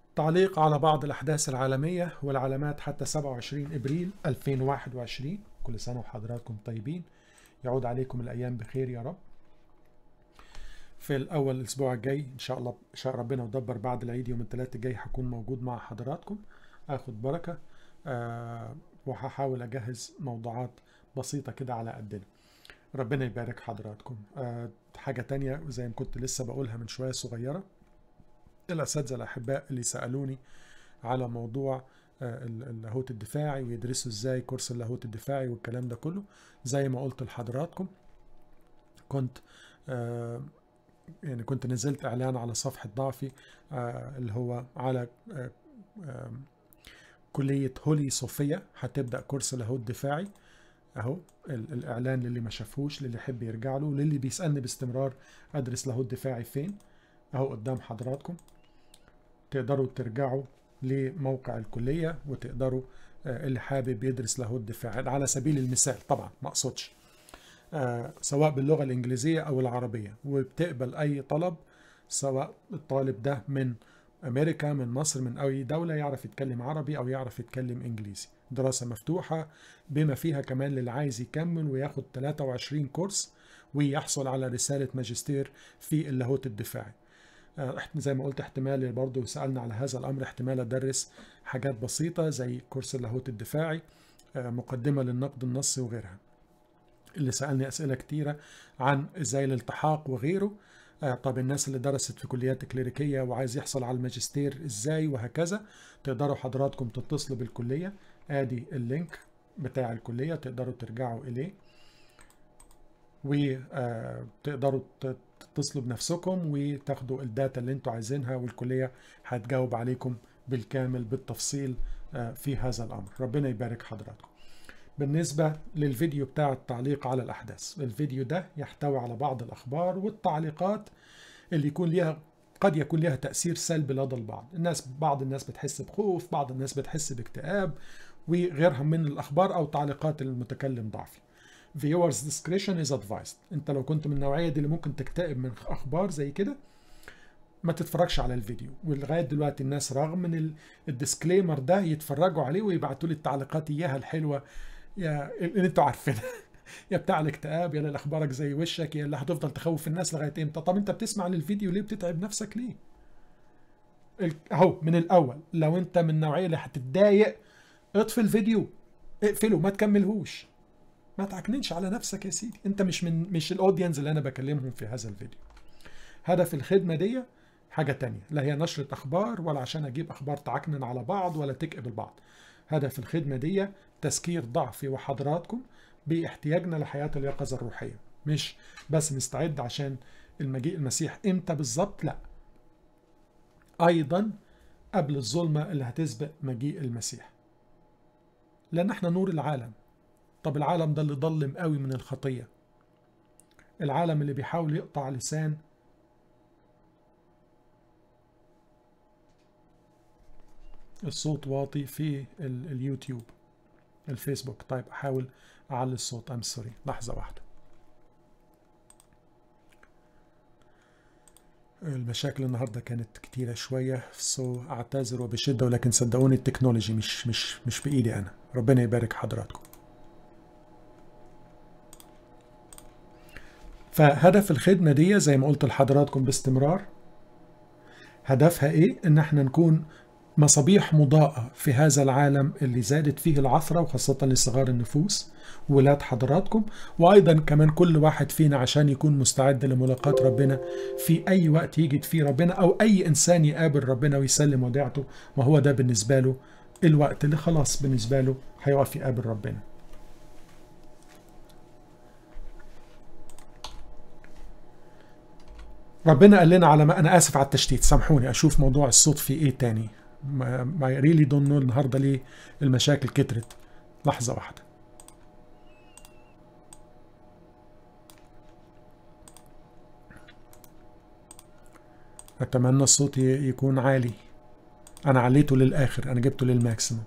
تعليق على بعض الأحداث العالمية والعلامات حتى 27 إبريل 2021 كل سنة وحضراتكم طيبين يعود عليكم الأيام بخير يا رب في الأول الأسبوع الجاي إن شاء الله شاء ربنا ودبر بعد العيد يوم الثلاث الجاي هكون موجود مع حضراتكم آخد بركة آه وهحاول أجهز موضوعات بسيطة كده على قدنا ربنا يبارك حضراتكم آه حاجة تانية زي ما كنت لسه بقولها من شوية صغيرة الأساتذة الأحباء اللي سألوني على موضوع اللاهوت الدفاعي ويدرسوا ازاي كورس اللاهوت الدفاعي والكلام ده كله زي ما قلت لحضراتكم كنت آه يعني كنت نزلت اعلان على صفحة ضعفي آه اللي هو على آه آه كلية هولي صوفيا هتبدأ كورس لاهوت دفاعي اهو الاعلان للي ما شافوش للي يحب يرجع له للي بيسألني باستمرار ادرس لاهوت دفاعي فين اهو قدام حضراتكم تقدروا ترجعوا لموقع الكلية وتقدروا اللي حابب يدرس لاهوت دفاعي على سبيل المثال طبعا ما اقصدش سواء باللغة الإنجليزية أو العربية وبتقبل أي طلب سواء الطالب ده من أمريكا من مصر من أي دولة يعرف يتكلم عربي أو يعرف يتكلم إنجليزي دراسة مفتوحة بما فيها كمان للي عايز يكمل وياخد 23 كورس ويحصل على رسالة ماجستير في اللاهوت الدفاعي زي ما قلت احتمال برضه سألنا على هذا الأمر احتمال أدرس حاجات بسيطة زي كورس اللاهوت الدفاعي مقدمة للنقد النصي وغيرها اللي سألني أسئلة كتيرة عن إزاي الالتحاق وغيره طب الناس اللي درست في كليات كليريكية وعايز يحصل على الماجستير إزاي وهكذا تقدروا حضراتكم تتصلوا بالكلية آدي اللينك بتاع الكلية تقدروا ترجعوا إليه وتقدروا تتصلوا بنفسكم وتاخدوا الداتا اللي انتوا عايزينها والكلية هتجاوب عليكم بالكامل بالتفصيل في هذا الأمر ربنا يبارك حضراتكم بالنسبة للفيديو بتاع التعليق على الأحداث الفيديو ده يحتوي على بعض الأخبار والتعليقات اللي يكون ليها قد يكون لها تأثير سلبي لدى البعض الناس بعض الناس بتحس بخوف بعض الناس بتحس باكتئاب وغيرها من الأخبار أو تعليقات المتكلم ضعفي viewers discretion is advised انت لو كنت من النوعية دي اللي ممكن تكتئب من أخبار زي كده ما تتفرجش على الفيديو ولغايه دلوقتي الناس رغم من الديسكليمر ده يتفرجوا عليه ويبعتوا لي التعليقات اياها الحلوه يا اللي انتوا عارفينها يا بتاع الاكتئاب يا اللي اخبارك زي وشك يا اللي هتفضل تخوف الناس لغايه امتى طب انت بتسمع للفيديو ليه بتتعب نفسك ليه اهو من الاول لو انت من النوعيه اللي هتتضايق اطفي الفيديو اقفله ما تكملهوش ما تعكننش على نفسك يا سيدي انت مش من مش الاودينز اللي انا بكلمهم في هذا الفيديو هدف الخدمه دي حاجه تانية لا هي نشره اخبار ولا عشان اجيب اخبار تعكنن على بعض ولا تكئب البعض هدف الخدمه دي تذكير ضعفي وحضراتكم باحتياجنا لحياه اليقظه الروحيه مش بس نستعد عشان المجيء المسيح امتى بالظبط لا ايضا قبل الظلمه اللي هتسبق مجيء المسيح لان احنا نور العالم طب العالم ده اللي ضلم قوي من الخطيه العالم اللي بيحاول يقطع لسان الصوت واطي في اليوتيوب الفيسبوك طيب احاول اعلي الصوت ام سوري لحظه واحده المشاكل النهارده كانت كتيره شويه سو اعتذر وبشده ولكن صدقوني التكنولوجي مش مش مش بايدي انا ربنا يبارك حضراتكم فهدف الخدمه دي زي ما قلت لحضراتكم باستمرار هدفها ايه ان احنا نكون مصابيح مضاءة في هذا العالم اللي زادت فيه العثرة وخاصة لصغار النفوس ولاد حضراتكم وأيضا كمان كل واحد فينا عشان يكون مستعد لملاقاة ربنا في أي وقت يجد فيه ربنا أو أي إنسان يقابل ربنا ويسلم وديعته وهو ده بالنسبة له الوقت اللي خلاص بالنسبة له هيقف يقابل ربنا ربنا قال لنا على ما أنا آسف على التشتيت سامحوني أشوف موضوع الصوت في إيه تاني ما ريلي دون نو النهارده ليه المشاكل كترت لحظه واحده اتمنى الصوت يكون عالي انا عليته للاخر انا جبته للماكسيموم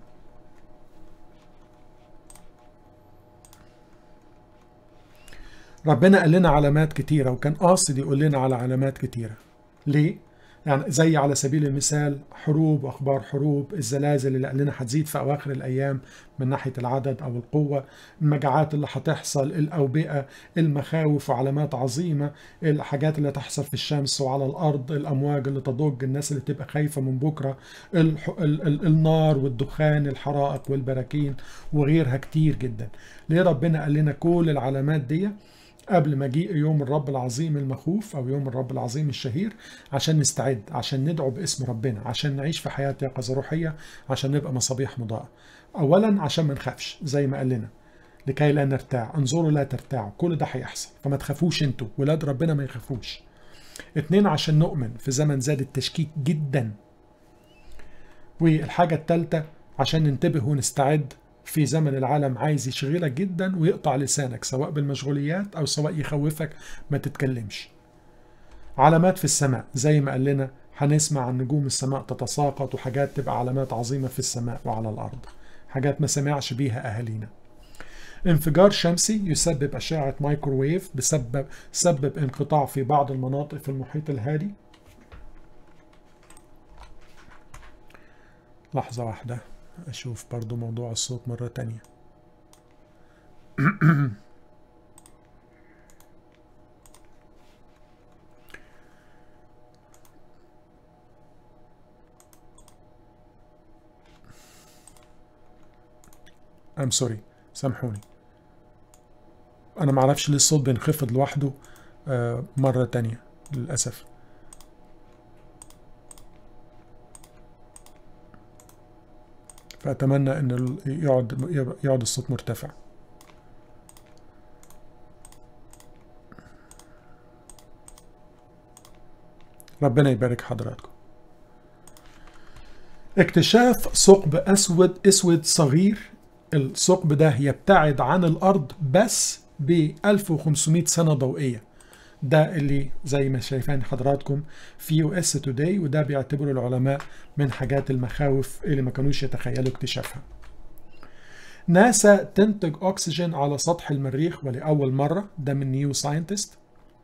ربنا قال لنا علامات كتيره وكان قاصد يقول لنا على علامات كتيره ليه يعني زي على سبيل المثال حروب واخبار حروب الزلازل اللي قال لنا هتزيد في اواخر الايام من ناحيه العدد او القوه المجاعات اللي هتحصل الاوبئه المخاوف وعلامات عظيمه الحاجات اللي تحصل في الشمس وعلى الارض الامواج اللي تضج الناس اللي تبقى خايفه من بكره الح... ال... ال... النار والدخان الحرائق والبراكين وغيرها كتير جدا ليه ربنا قال لنا كل العلامات دي قبل مجيء يوم الرب العظيم المخوف او يوم الرب العظيم الشهير عشان نستعد عشان ندعو باسم ربنا عشان نعيش في حياه يقظه روحيه عشان نبقى مصابيح مضاءه اولا عشان ما نخافش زي ما قال لنا لكي لا نرتاع انظروا لا ترتاعوا كل ده هيحصل فما تخافوش انتوا ولاد ربنا ما يخافوش اتنين عشان نؤمن في زمن زاد التشكيك جدا والحاجة التالتة عشان ننتبه ونستعد في زمن العالم عايز يشغلك جدا ويقطع لسانك سواء بالمشغوليات او سواء يخوفك ما تتكلمش علامات في السماء زي ما قال لنا هنسمع عن نجوم السماء تتساقط وحاجات تبقى علامات عظيمة في السماء وعلى الأرض حاجات ما سمعش بيها أهالينا انفجار شمسي يسبب أشعة مايكروويف بسبب سبب انقطاع في بعض المناطق في المحيط الهادي لحظة واحدة أشوف برضو موضوع الصوت مرة تانية I'm sorry سامحوني أنا معرفش ليه الصوت بينخفض لوحده آه مرة تانية للأسف فأتمنى أن يقعد يقعد الصوت مرتفع ربنا يبارك حضراتكم اكتشاف ثقب أسود أسود صغير الثقب ده يبتعد عن الأرض بس ب 1500 سنة ضوئية ده اللي زي ما شايفين حضراتكم في يو اس توداي وده بيعتبره العلماء من حاجات المخاوف اللي ما كانوش يتخيلوا اكتشافها ناسا تنتج أكسجين على سطح المريخ ولأول مرة ده من نيو ساينتست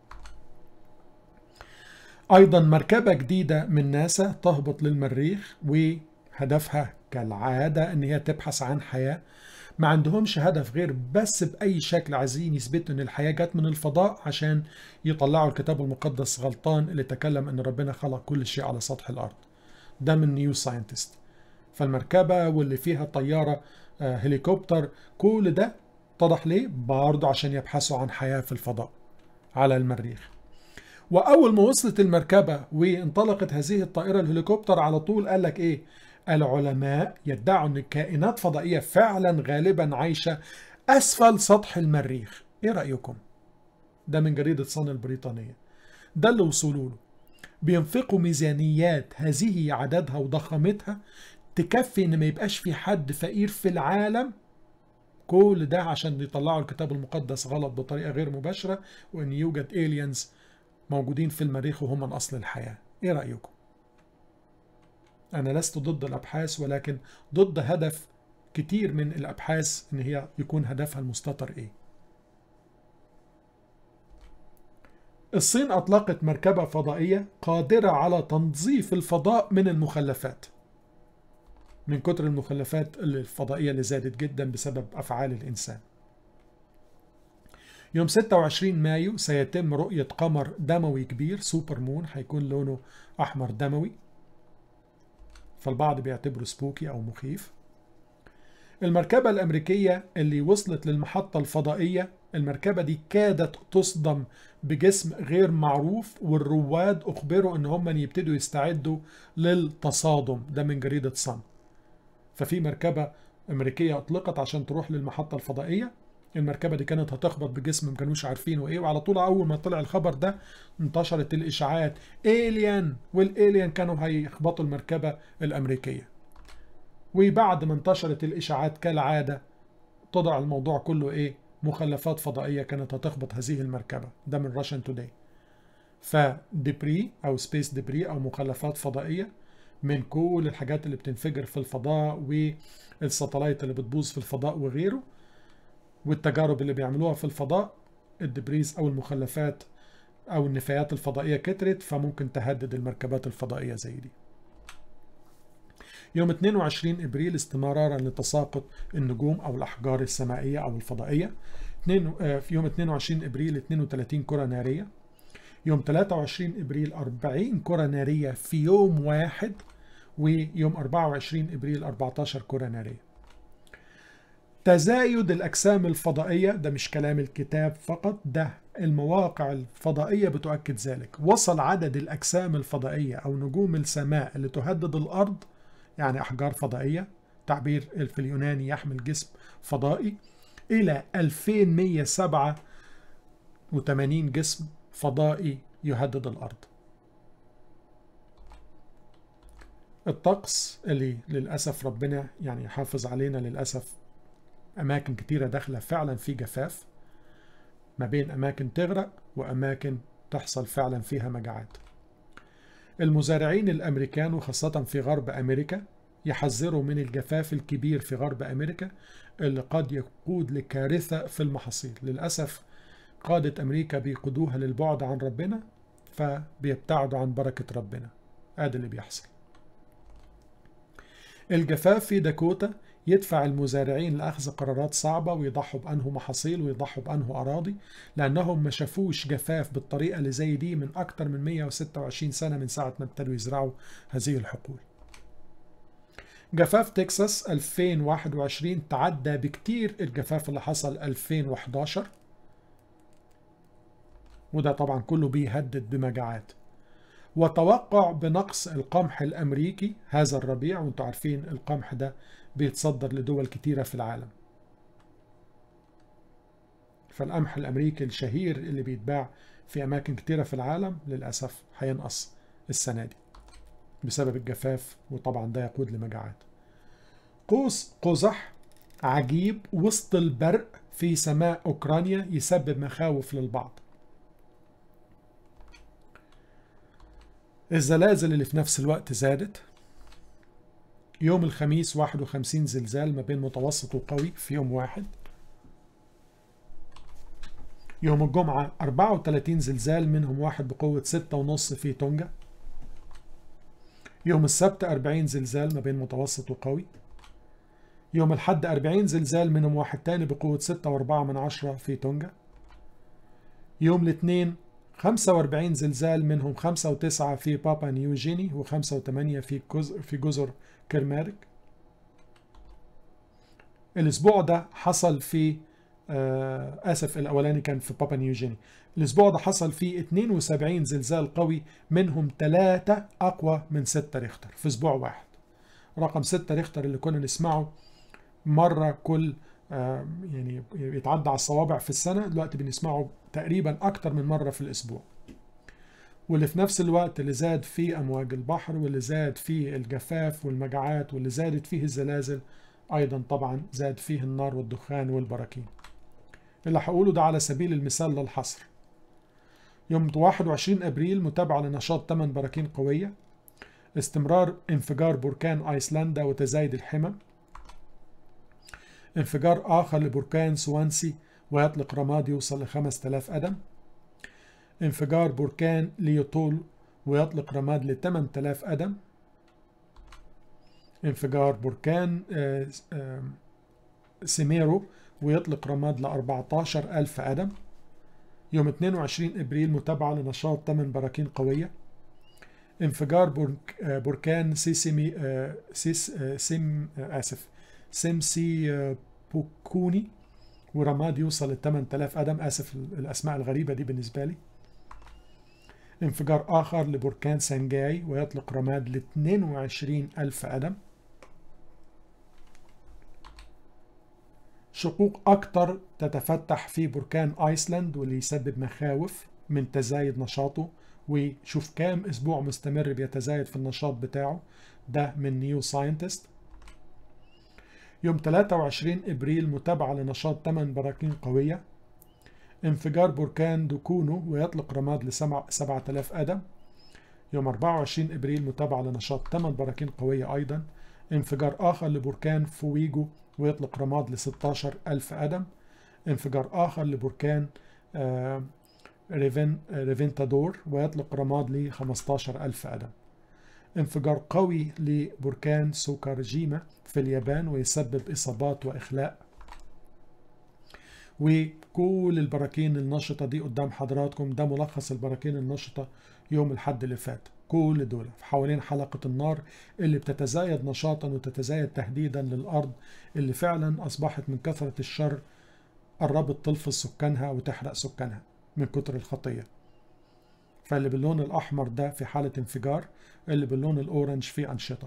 أيضا مركبة جديدة من ناسا تهبط للمريخ وهدفها كالعادة أن هي تبحث عن حياة ما عندهمش هدف غير بس بأي شكل عايزين يثبتوا أن الحياة جت من الفضاء عشان يطلعوا الكتاب المقدس غلطان اللي تكلم أن ربنا خلق كل شيء على سطح الأرض ده من نيو ساينتست فالمركبة واللي فيها طيارة هليكوبتر كل ده اتضح ليه برضه عشان يبحثوا عن حياة في الفضاء على المريخ وأول ما وصلت المركبة وانطلقت هذه الطائرة الهليكوبتر على طول قال لك إيه العلماء يدعوا أن كائنات فضائية فعلا غالبا عايشة أسفل سطح المريخ إيه رأيكم؟ ده من جريدة صن البريطانية ده اللي وصلوا له بينفقوا ميزانيات هذه عددها وضخامتها تكفي ان ما يبقاش في حد فقير في العالم كل ده عشان يطلعوا الكتاب المقدس غلط بطريقة غير مباشرة وان يوجد aliens موجودين في المريخ وهم من اصل الحياة ايه رأيكم انا لست ضد الابحاث ولكن ضد هدف كتير من الابحاث ان هي يكون هدفها المستتر ايه الصين اطلقت مركبة فضائية قادرة على تنظيف الفضاء من المخلفات من كتر المخلفات الفضائية اللي زادت جدا بسبب أفعال الإنسان يوم 26 مايو سيتم رؤية قمر دموي كبير سوبر مون هيكون لونه أحمر دموي فالبعض بيعتبره سبوكي أو مخيف المركبة الأمريكية اللي وصلت للمحطة الفضائية المركبة دي كادت تصدم بجسم غير معروف والرواد أخبروا إن هم يبتدوا يستعدوا للتصادم ده من جريدة صن ففي مركبة أمريكية أطلقت عشان تروح للمحطة الفضائية المركبة دي كانت هتخبط بجسم ما كانوش عارفينه ايه وعلى طول أول ما طلع الخبر ده انتشرت الإشاعات إيليان والإيليان كانوا هيخبطوا المركبة الأمريكية وبعد ما انتشرت الإشاعات كالعادة طلع الموضوع كله ايه مخلفات فضائية كانت هتخبط هذه المركبة ده من راشن توداي فدبري أو سبيس دبري أو مخلفات فضائية من كل الحاجات اللي بتنفجر في الفضاء والساتلايت اللي بتبوظ في الفضاء وغيره والتجارب اللي بيعملوها في الفضاء الدبريز او المخلفات أو النفايات الفضائية كترت فممكن تهدد المركبات الفضائية زي دي يوم 22 ابريل استمرارا لتساقط النجوم او الاحجار السمائيه او الفضائيه في يوم 22 ابريل 32 كره ناريه يوم 23 ابريل 40 كره ناريه في يوم واحد ويوم 24 ابريل 14 كره ناريه تزايد الاجسام الفضائيه ده مش كلام الكتاب فقط ده المواقع الفضائيه بتؤكد ذلك وصل عدد الاجسام الفضائيه او نجوم السماء اللي تهدد الارض يعني أحجار فضائية تعبير في اليوناني يحمل جسم فضائي إلى 2187 جسم فضائي يهدد الأرض الطقس اللي للأسف ربنا يعني يحافظ علينا للأسف أماكن كتيرة داخلة فعلا في جفاف ما بين أماكن تغرق وأماكن تحصل فعلا فيها مجاعات المزارعين الأمريكان وخاصة في غرب أمريكا يحذروا من الجفاف الكبير في غرب أمريكا اللي قد يقود لكارثة في المحاصيل للأسف قادة أمريكا بيقودوها للبعد عن ربنا فبيبتعدوا عن بركة ربنا هذا اللي بيحصل الجفاف في داكوتا يدفع المزارعين لأخذ قرارات صعبة ويضحوا بأنه محاصيل ويضحوا بأنه أراضي لأنهم ما شافوش جفاف بالطريقة اللي زي دي من أكتر من 126 سنة من ساعة ما ابتدوا يزرعوا هذه الحقول جفاف تكساس 2021 تعدى بكتير الجفاف اللي حصل 2011 وده طبعا كله بيهدد بمجاعات وتوقع بنقص القمح الأمريكي هذا الربيع وانتم عارفين القمح ده بيتصدر لدول كتيرة في العالم فالقمح الأمريكي الشهير اللي بيتباع في أماكن كتيرة في العالم للأسف هينقص السنة دي بسبب الجفاف وطبعا ده يقود لمجاعات قوس قزح عجيب وسط البرق في سماء أوكرانيا يسبب مخاوف للبعض الزلازل اللي في نفس الوقت زادت يوم الخميس 51 زلزال ما بين متوسط وقوي في يوم واحد يوم الجمعة 34 زلزال منهم واحد بقوة 6.5 في تونجا يوم السبت 40 زلزال ما بين متوسط وقوي يوم الحد 40 زلزال منهم واحد تاني بقوة 6.4 من عشرة في تونجا يوم الاثنين 45 زلزال منهم 5 و9 في بابا نيوجيني و5 و8 في جزر في جزر كرمارك الاسبوع ده حصل في آه اسف الاولاني كان في بابا نيوجيني الاسبوع ده حصل فيه 72 زلزال قوي منهم 3 اقوى من 6 ريختر في اسبوع واحد رقم 6 ريختر اللي كنا نسمعه مره كل آه يعني يتعدى على الصوابع في السنه دلوقتي بنسمعه تقريبا اكتر من مره في الاسبوع واللي في نفس الوقت اللي زاد فيه امواج البحر واللي زاد فيه الجفاف والمجاعات واللي زادت فيه الزلازل ايضا طبعا زاد فيه النار والدخان والبراكين اللي هقوله ده على سبيل المثال للحصر يوم 21 ابريل متابعه لنشاط 8 براكين قويه استمرار انفجار بركان ايسلندا وتزايد الحمم انفجار آخر لبركان سوانسي ويطلق رماد يوصل ل 5000 قدم انفجار بركان ليوتول ويطلق رماد ل 8000 قدم انفجار بركان سيميرو ويطلق رماد ل 14000 قدم يوم 22 ابريل متابعه لنشاط 8 براكين قويه انفجار برك بركان سيسيمي سيس سيم اسف سيمسي بوكوني ورماد يوصل ل 8000 قدم اسف الاسماء الغريبه دي بالنسبه لي انفجار اخر لبركان سانجاي ويطلق رماد ل 22000 قدم شقوق اكتر تتفتح في بركان ايسلاند واللي يسبب مخاوف من تزايد نشاطه وشوف كام اسبوع مستمر بيتزايد في النشاط بتاعه ده من نيو ساينتست يوم 23 ابريل متابعه لنشاط 8 براكين قويه انفجار بركان دوكونو ويطلق رماد ل 7000 قدم يوم 24 ابريل متابعه لنشاط 8 براكين قويه ايضا انفجار اخر لبركان فويجو ويطلق رماد ل 16000 قدم انفجار اخر لبركان آه ريفن ريفنتادور ويطلق رماد ل 15000 قدم انفجار قوي لبركان سوكارجيما في اليابان ويسبب إصابات وإخلاء وكل البراكين النشطة دي قدام حضراتكم ده ملخص البراكين النشطة يوم الحد اللي فات كل دول حوالين حلقة النار اللي بتتزايد نشاطا وتتزايد تهديدا للأرض اللي فعلا أصبحت من كثرة الشر قربت تلفظ سكانها وتحرق سكانها من كتر الخطية فاللي باللون الأحمر ده في حالة انفجار اللي باللون الأورنج في أنشطة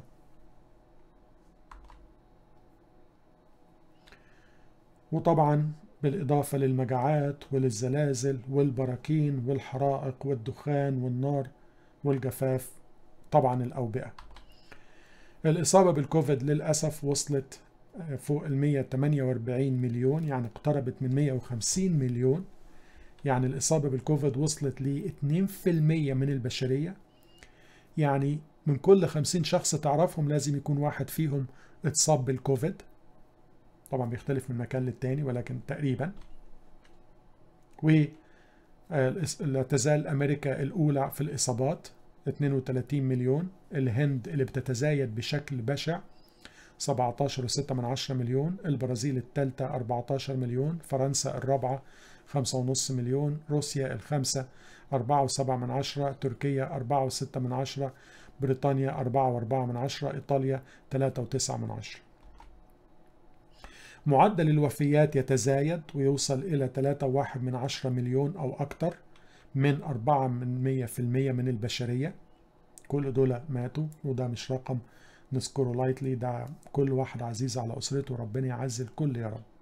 وطبعا بالإضافة للمجاعات وللزلازل والبراكين والحرائق والدخان والنار والجفاف طبعا الأوبئة الإصابة بالكوفيد للأسف وصلت فوق ال 148 مليون يعني اقتربت من 150 مليون يعني الإصابة بالكوفيد وصلت ل 2% من البشرية يعني من كل 50 شخص تعرفهم لازم يكون واحد فيهم اتصاب بالكوفيد طبعا بيختلف من مكان للتاني ولكن تقريبا و لا تزال أمريكا الأولى في الإصابات 32 مليون الهند اللي بتتزايد بشكل بشع 17.6 من عشرة مليون البرازيل الثالثة 14 مليون فرنسا الرابعة 5.5 مليون روسيا الخامسة 4.7 من عشرة تركيا 4.6 من عشرة بريطانيا 4.4 من عشرة إيطاليا 3.9 من عشرة معدل الوفيات يتزايد ويوصل إلى 3.1 من عشرة مليون أو أكثر من 4 من 100% من البشرية كل دول ماتوا وده مش رقم نذكره لايتلي ده كل واحد عزيز على أسرته ربنا يعز الكل يا رب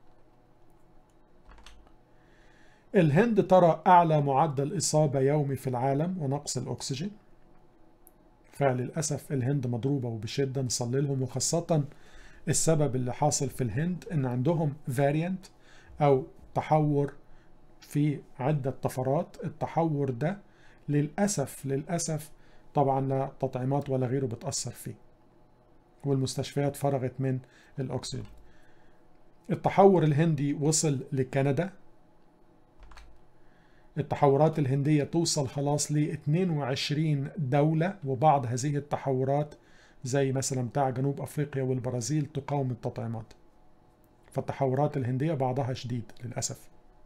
الهند ترى أعلى معدل إصابة يومي في العالم ونقص الأكسجين فللأسف الهند مضروبة وبشدة نصلي لهم وخاصة السبب اللي حاصل في الهند ان عندهم فاريانت او تحور في عدة طفرات التحور ده للأسف للأسف طبعا لا تطعيمات ولا غيره بتأثر فيه والمستشفيات فرغت من الأكسجين التحور الهندي وصل لكندا التحورات الهندية توصل خلاص ل 22 دولة وبعض هذه التحورات زي مثلا بتاع جنوب افريقيا والبرازيل تقاوم التطعيمات فالتحورات الهنديه بعضها شديد للاسف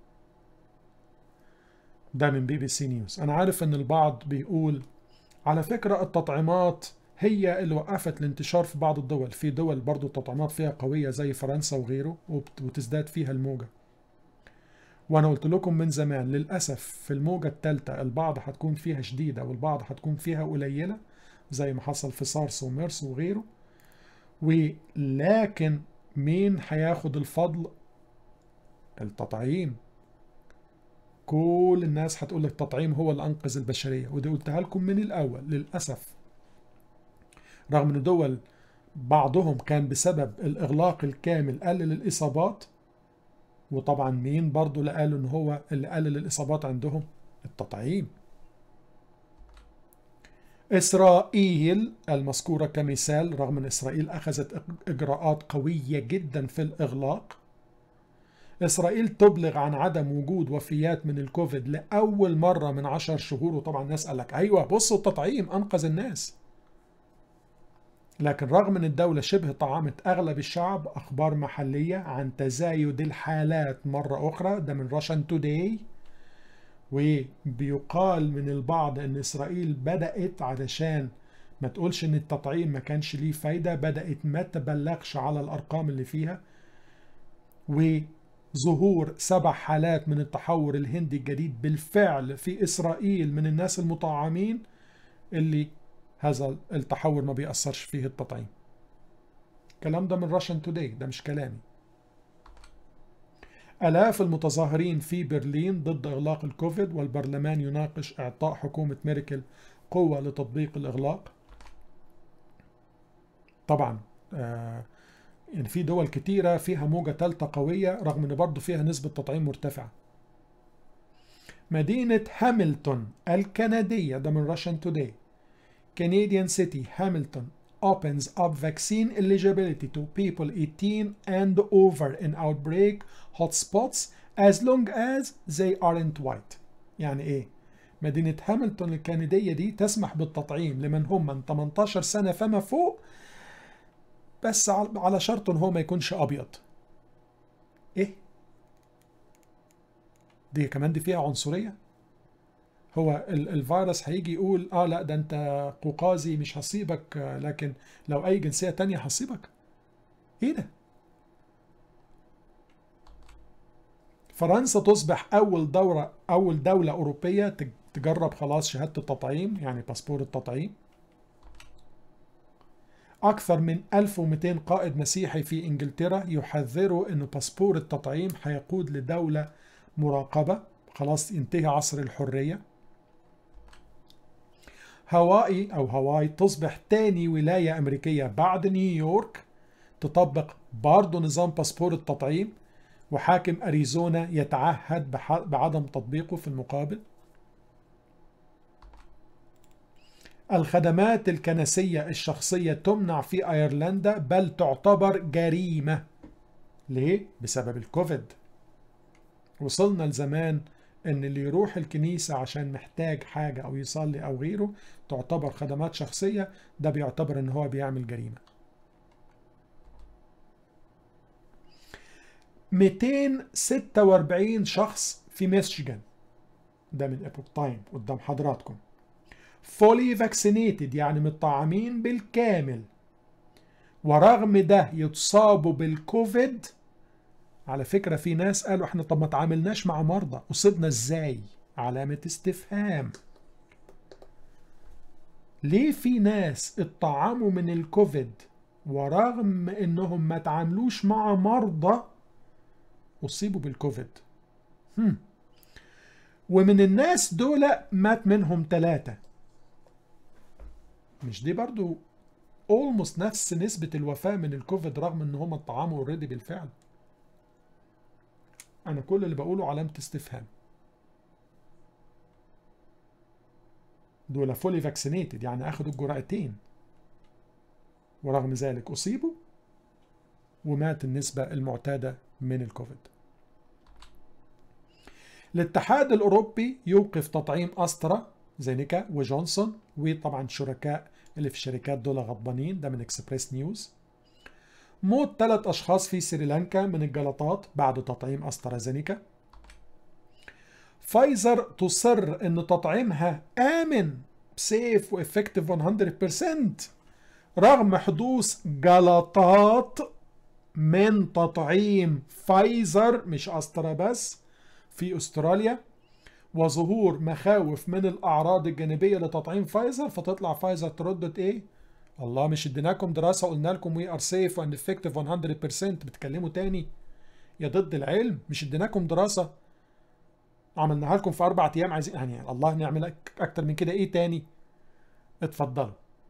ده من بي بي سي نيوز انا عارف ان البعض بيقول على فكره التطعيمات هي اللي وقفت الانتشار في بعض الدول في دول برضو التطعيمات فيها قويه زي فرنسا وغيره وتزداد فيها الموجه وانا قلت لكم من زمان للاسف في الموجه الثالثه البعض هتكون فيها شديده والبعض هتكون فيها قليله زي ما حصل في سارس وميرس وغيره ولكن مين هياخد الفضل التطعيم كل الناس هتقول لك التطعيم هو اللي انقذ البشريه ودي قلتها لكم من الاول للاسف رغم ان دول بعضهم كان بسبب الاغلاق الكامل قلل الاصابات وطبعا مين برضو اللي قالوا ان هو اللي قلل الاصابات عندهم التطعيم إسرائيل المذكورة كمثال رغم أن إسرائيل أخذت إجراءات قوية جدا في الإغلاق إسرائيل تبلغ عن عدم وجود وفيات من الكوفيد لأول مرة من عشر شهور وطبعا الناس قال لك أيوة بصوا التطعيم أنقذ الناس لكن رغم أن الدولة شبه طعمت أغلب الشعب أخبار محلية عن تزايد الحالات مرة أخرى ده من راشن توداي وبيقال من البعض ان اسرائيل بدأت علشان ما تقولش ان التطعيم ما كانش ليه فايدة بدأت ما تبلغش على الارقام اللي فيها وظهور سبع حالات من التحور الهندي الجديد بالفعل في اسرائيل من الناس المطعمين اللي هذا التحور ما بيأثرش فيه التطعيم الكلام ده من راشن توداي ده مش كلامي آلاف المتظاهرين في برلين ضد إغلاق الكوفيد والبرلمان يناقش إعطاء حكومة ميركل قوة لتطبيق الإغلاق طبعا آه يعني في دول كتيرة فيها موجة ثالثة قوية رغم أن برضه فيها نسبة تطعيم مرتفعة مدينة هاملتون الكندية ده من راشن توداي Canadian city Hamilton opens up vaccine eligibility to people 18 and over in outbreak hotspots as long as they aren't white يعني ايه مدينة هاملتون الكندية دي تسمح بالتطعيم لمن هم من 18 سنة فما فوق بس على شرط ان هو ما يكونش ابيض ايه دي كمان دي فيها عنصرية هو الفيروس هيجي يقول اه لا ده انت قوقازي مش هصيبك لكن لو اي جنسية تانية هصيبك ايه ده فرنسا تصبح اول دورة اول دولة اوروبية تجرب خلاص شهادة التطعيم يعني باسبور التطعيم أكثر من 1200 قائد مسيحي في إنجلترا يحذروا أن باسبور التطعيم هيقود لدولة مراقبة خلاص ينتهي عصر الحرية هاواي أو هاواي تصبح تاني ولاية أمريكية بعد نيويورك تطبق برضه نظام باسبور التطعيم وحاكم أريزونا يتعهد بعدم تطبيقه في المقابل الخدمات الكنسية الشخصية تمنع في أيرلندا بل تعتبر جريمة ليه؟ بسبب الكوفيد وصلنا لزمان ان اللي يروح الكنيسة عشان محتاج حاجة او يصلي او غيره تعتبر خدمات شخصية ده بيعتبر ان هو بيعمل جريمة 246 شخص في ميشيغان ده من ايبوك تايم قدام حضراتكم فولي فاكسينيتد يعني مطعمين بالكامل ورغم ده يتصابوا بالكوفيد على فكرة في ناس قالوا احنا طب ما تعاملناش مع مرضى أصبنا ازاي علامة استفهام ليه في ناس اتطعموا من الكوفيد ورغم انهم ما تعاملوش مع مرضى أصيبوا بالكوفيد هم. ومن الناس دول مات منهم ثلاثة مش دي برضو اولموست نفس نسبة الوفاة من الكوفيد رغم ان هم اتطعموا اوريدي بالفعل انا كل اللي بقوله علامة استفهام دول فولي فاكسينيتد يعني اخدوا الجرعتين ورغم ذلك اصيبوا ومات النسبة المعتادة من الكوفيد الاتحاد الاوروبي يوقف تطعيم استرا زينيكا وجونسون وطبعا شركاء اللي في الشركات دول غضبانين ده من اكسبريس نيوز موت ثلاث أشخاص في سريلانكا من الجلطات بعد تطعيم أسترازينيكا فايزر تصر أن تطعيمها آمن سيف وإفكتيف 100% رغم حدوث جلطات من تطعيم فايزر مش أسترا بس في أستراليا وظهور مخاوف من الأعراض الجانبية لتطعيم فايزر فتطلع فايزر تردد إيه؟ الله مش اديناكم دراسة قلنا لكم وي ار سيف اند افكتيف 100% بتتكلموا تاني يا ضد العلم مش اديناكم دراسة عملناها لكم في أربع أيام عايزين يعني الله نعمل أكتر من كده إيه تاني؟ اتفضلوا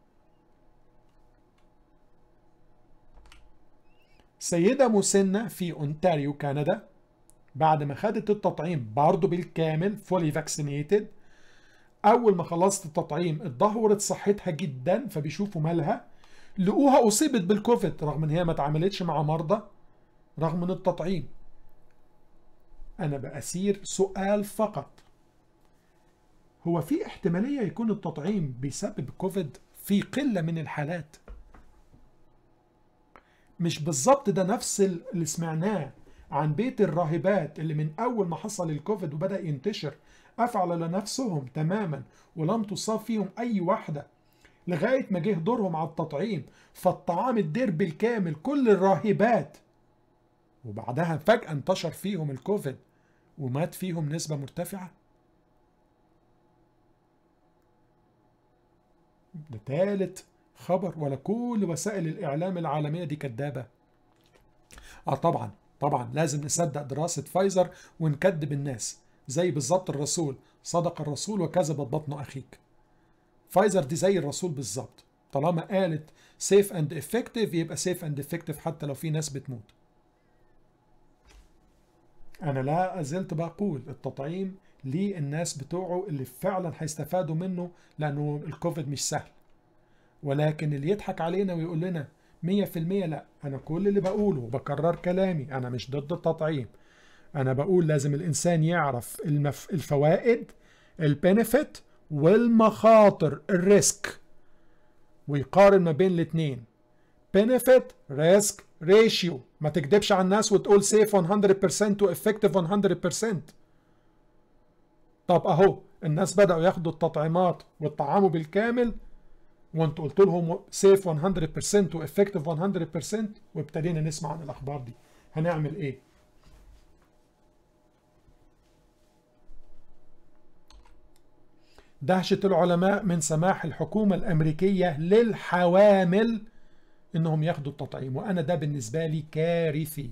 سيدة مسنة في أونتاريو كندا بعد ما خدت التطعيم برضه بالكامل فولي فاكسينيتد اول ما خلصت التطعيم اتدهورت صحتها جدا فبيشوفوا مالها لقوها اصيبت بالكوفيد رغم ان هي ما اتعاملتش مع مرضى رغم من التطعيم انا بأسير سؤال فقط هو في احتمالية يكون التطعيم بيسبب كوفيد في قلة من الحالات مش بالظبط ده نفس اللي سمعناه عن بيت الراهبات اللي من أول ما حصل الكوفيد وبدأ ينتشر أفعل لنفسهم تماما ولم تصاب فيهم أي واحدة لغاية ما جه دورهم على التطعيم فالطعام الدير بالكامل كل الراهبات وبعدها فجأة انتشر فيهم الكوفيد ومات فيهم نسبة مرتفعة ده تالت خبر ولا كل وسائل الإعلام العالمية دي كدابة اه طبعا طبعا لازم نصدق دراسة فايزر ونكذب الناس زي بالظبط الرسول صدق الرسول وكذبت بطن أخيك فايزر دي زي الرسول بالظبط طالما قالت سيف اند افكتيف يبقى سيف اند افكتيف حتى لو في ناس بتموت انا لا زلت بقول التطعيم للناس بتوعه اللي فعلا هيستفادوا منه لانه الكوفيد مش سهل ولكن اللي يضحك علينا ويقول لنا 100% لا انا كل اللي بقوله وبكرر كلامي انا مش ضد التطعيم انا بقول لازم الانسان يعرف المف... الفوائد البنفيت والمخاطر الريسك ويقارن ما بين الاثنين benefit risk ratio ما تكدبش على الناس وتقول safe 100% و effective 100% طب اهو الناس بدأوا ياخدوا التطعيمات والطعام بالكامل وانت قلت لهم safe 100% و effective 100% وابتدينا نسمع عن الاخبار دي هنعمل ايه دهشة العلماء من سماح الحكومة الأمريكية للحوامل إنهم ياخدوا التطعيم وأنا ده بالنسبة لي كارثي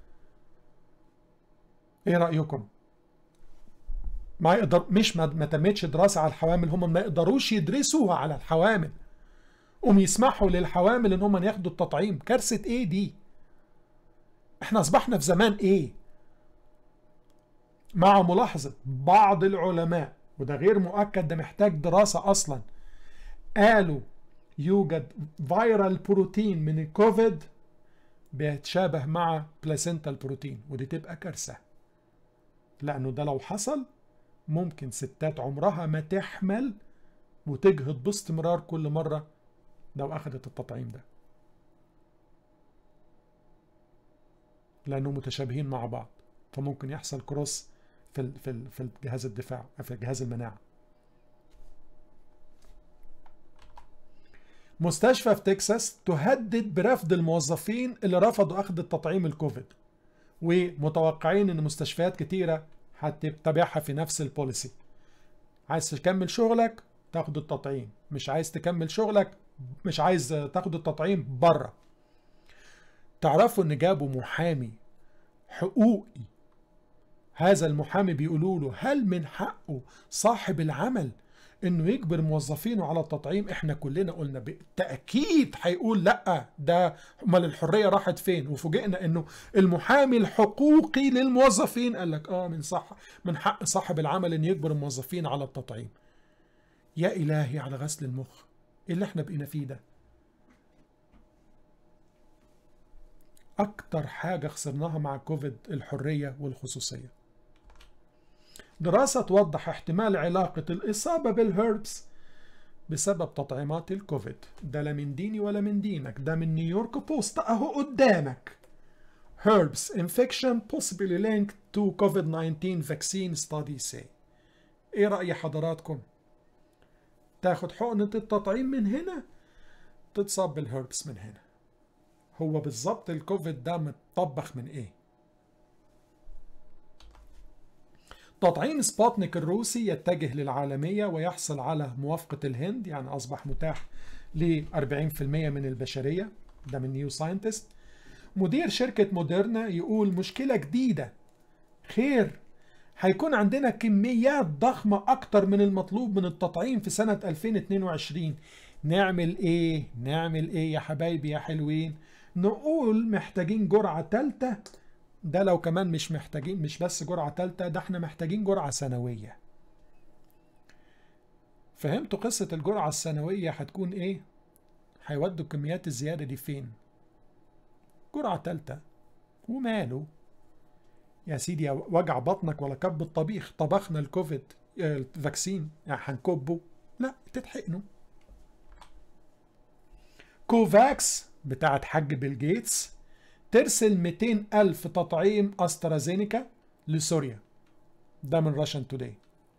إيه رأيكم؟ ما يقدر مش ما, ما تمتش دراسة على الحوامل هم ما يقدروش يدرسوها على الحوامل قوم يسمحوا للحوامل إن هم ياخدوا التطعيم كارثة إيه دي؟ إحنا أصبحنا في زمان إيه؟ مع ملاحظة بعض العلماء وده غير مؤكد ده محتاج دراسة أصلا قالوا يوجد فيرال بروتين من الكوفيد بيتشابه مع بلاسنتال بروتين ودي تبقى كارثة لأنه ده لو حصل ممكن ستات عمرها ما تحمل وتجهض باستمرار كل مرة لو أخذت التطعيم ده لأنه متشابهين مع بعض فممكن يحصل كروس في في في جهاز الدفاع في جهاز المناعه مستشفى في تكساس تهدد برفض الموظفين اللي رفضوا اخذ التطعيم الكوفيد ومتوقعين ان مستشفيات كتيره هتتبعها في نفس البوليسي عايز تكمل شغلك تاخد التطعيم مش عايز تكمل شغلك مش عايز تاخد التطعيم بره تعرفوا ان جابوا محامي حقوقي هذا المحامي بيقولوا له هل من حقه صاحب العمل انه يجبر موظفينه على التطعيم احنا كلنا قلنا بالتاكيد هيقول لا ده امال الحريه راحت فين وفوجئنا انه المحامي الحقوقي للموظفين قال لك اه من صح من حق صاحب العمل ان يجبر الموظفين على التطعيم يا الهي على غسل المخ ايه اللي احنا بقينا فيه ده اكتر حاجه خسرناها مع كوفيد الحريه والخصوصيه دراسة توضح احتمال علاقة الإصابة بالهربس بسبب تطعيمات الكوفيد ده لا من ديني ولا من دينك ده من نيويورك بوست أهو قدامك Herbs infection possibly linked to COVID-19 vaccine study say ايه رأي حضراتكم تاخد حقنة التطعيم من هنا تتصاب بالهربس من هنا هو بالظبط الكوفيد ده متطبخ من ايه تطعيم سبوتنيك الروسي يتجه للعالمية ويحصل على موافقة الهند يعني أصبح متاح ل 40% من البشرية ده من نيو ساينتست مدير شركة موديرنا يقول مشكلة جديدة خير هيكون عندنا كميات ضخمة أكتر من المطلوب من التطعيم في سنة 2022 نعمل إيه؟ نعمل إيه يا حبايبي يا حلوين؟ نقول محتاجين جرعة تالتة ده لو كمان مش محتاجين مش بس جرعة تالتة ده احنا محتاجين جرعة سنوية فهمتوا قصة الجرعة السنوية هتكون ايه؟ هيودوا الكميات الزيادة دي فين؟ جرعة تالتة وماله؟ يا سيدي وجع بطنك ولا كب الطبيخ طبخنا الكوفيد الفاكسين يعني هنكبه لا تتحقنوا كوفاكس بتاعت حاج بيل جيتس ترسل 200 ألف تطعيم أسترازينيكا لسوريا ده من راشن توداي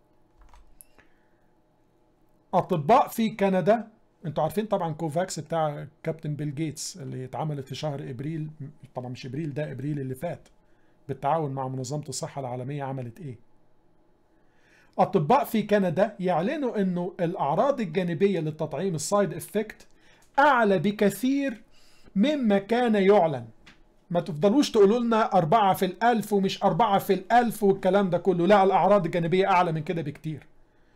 أطباء في كندا انتوا عارفين طبعا كوفاكس بتاع كابتن بيل جيتس اللي اتعملت في شهر ابريل طبعا مش ابريل ده ابريل اللي فات بالتعاون مع منظمة الصحة العالمية عملت ايه أطباء في كندا يعلنوا انه الأعراض الجانبية للتطعيم السايد افكت أعلى بكثير مما كان يعلن ما تفضلوش تقولوا لنا أربعة في الألف ومش أربعة في الألف والكلام ده كله لا الأعراض الجانبية أعلى من كده بكتير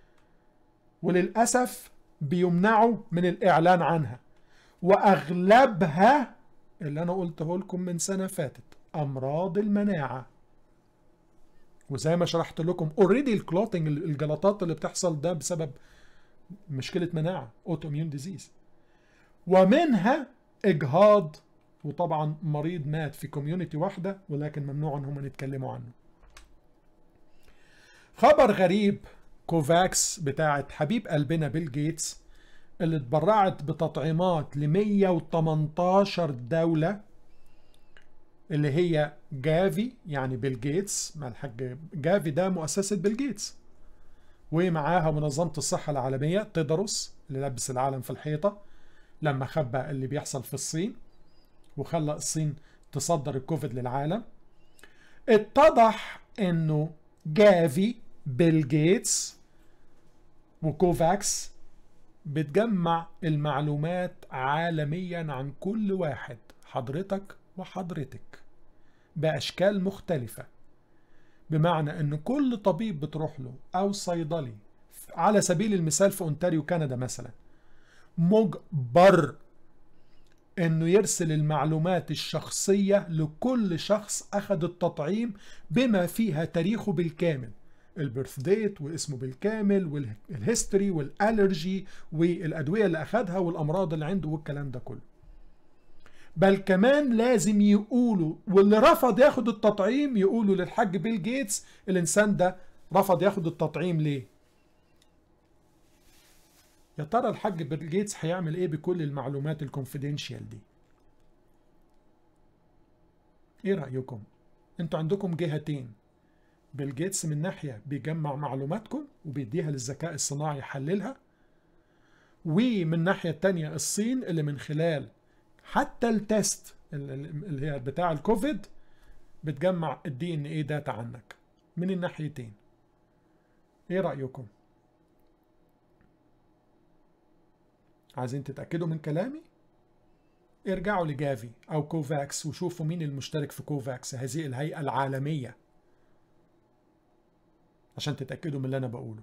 وللأسف بيمنعوا من الإعلان عنها وأغلبها اللي أنا قلته لكم من سنة فاتت أمراض المناعة وزي ما شرحت لكم اوريدي الكلوتنج الجلطات اللي بتحصل ده بسبب مشكلة مناعة اوتو اميون ديزيز ومنها اجهاض وطبعا مريض مات في كوميونتي واحدة ولكن ممنوع ان هم يتكلموا عنه خبر غريب كوفاكس بتاعت حبيب قلبنا بيل جيتس اللي اتبرعت بتطعيمات ل 118 دولة اللي هي جافي يعني بيل جيتس مع الحاج جافي ده مؤسسة بيل جيتس ومعاها منظمة الصحة العالمية تدرس اللي لبس العالم في الحيطة لما خبى اللي بيحصل في الصين وخلى الصين تصدر الكوفيد للعالم اتضح انه جافي بيل جيتس وكوفاكس بتجمع المعلومات عالميا عن كل واحد حضرتك وحضرتك بأشكال مختلفة بمعنى ان كل طبيب بتروح له او صيدلي على سبيل المثال في اونتاريو كندا مثلا مجبر انه يرسل المعلومات الشخصية لكل شخص اخذ التطعيم بما فيها تاريخه بالكامل البيرث ديت واسمه بالكامل والهيستوري والالرجي والادوية اللي اخذها والامراض اللي عنده والكلام ده كله بل كمان لازم يقولوا واللي رفض ياخد التطعيم يقولوا للحاج بيل جيتس الانسان ده رفض ياخد التطعيم ليه يا ترى الحاج بيل جيتس هيعمل ايه بكل المعلومات الكونفيدنشال دي ايه رايكم انتوا عندكم جهتين بيل جيتس من ناحيه بيجمع معلوماتكم وبيديها للذكاء الصناعي يحللها ومن ناحيه التانية الصين اللي من خلال حتى التست اللي هي بتاع الكوفيد بتجمع الدي ان ايه داتا عنك من الناحيتين ايه رايكم عايزين تتاكدوا من كلامي ارجعوا لجافي او كوفاكس وشوفوا مين المشترك في كوفاكس هذه الهيئه العالميه عشان تتاكدوا من اللي انا بقوله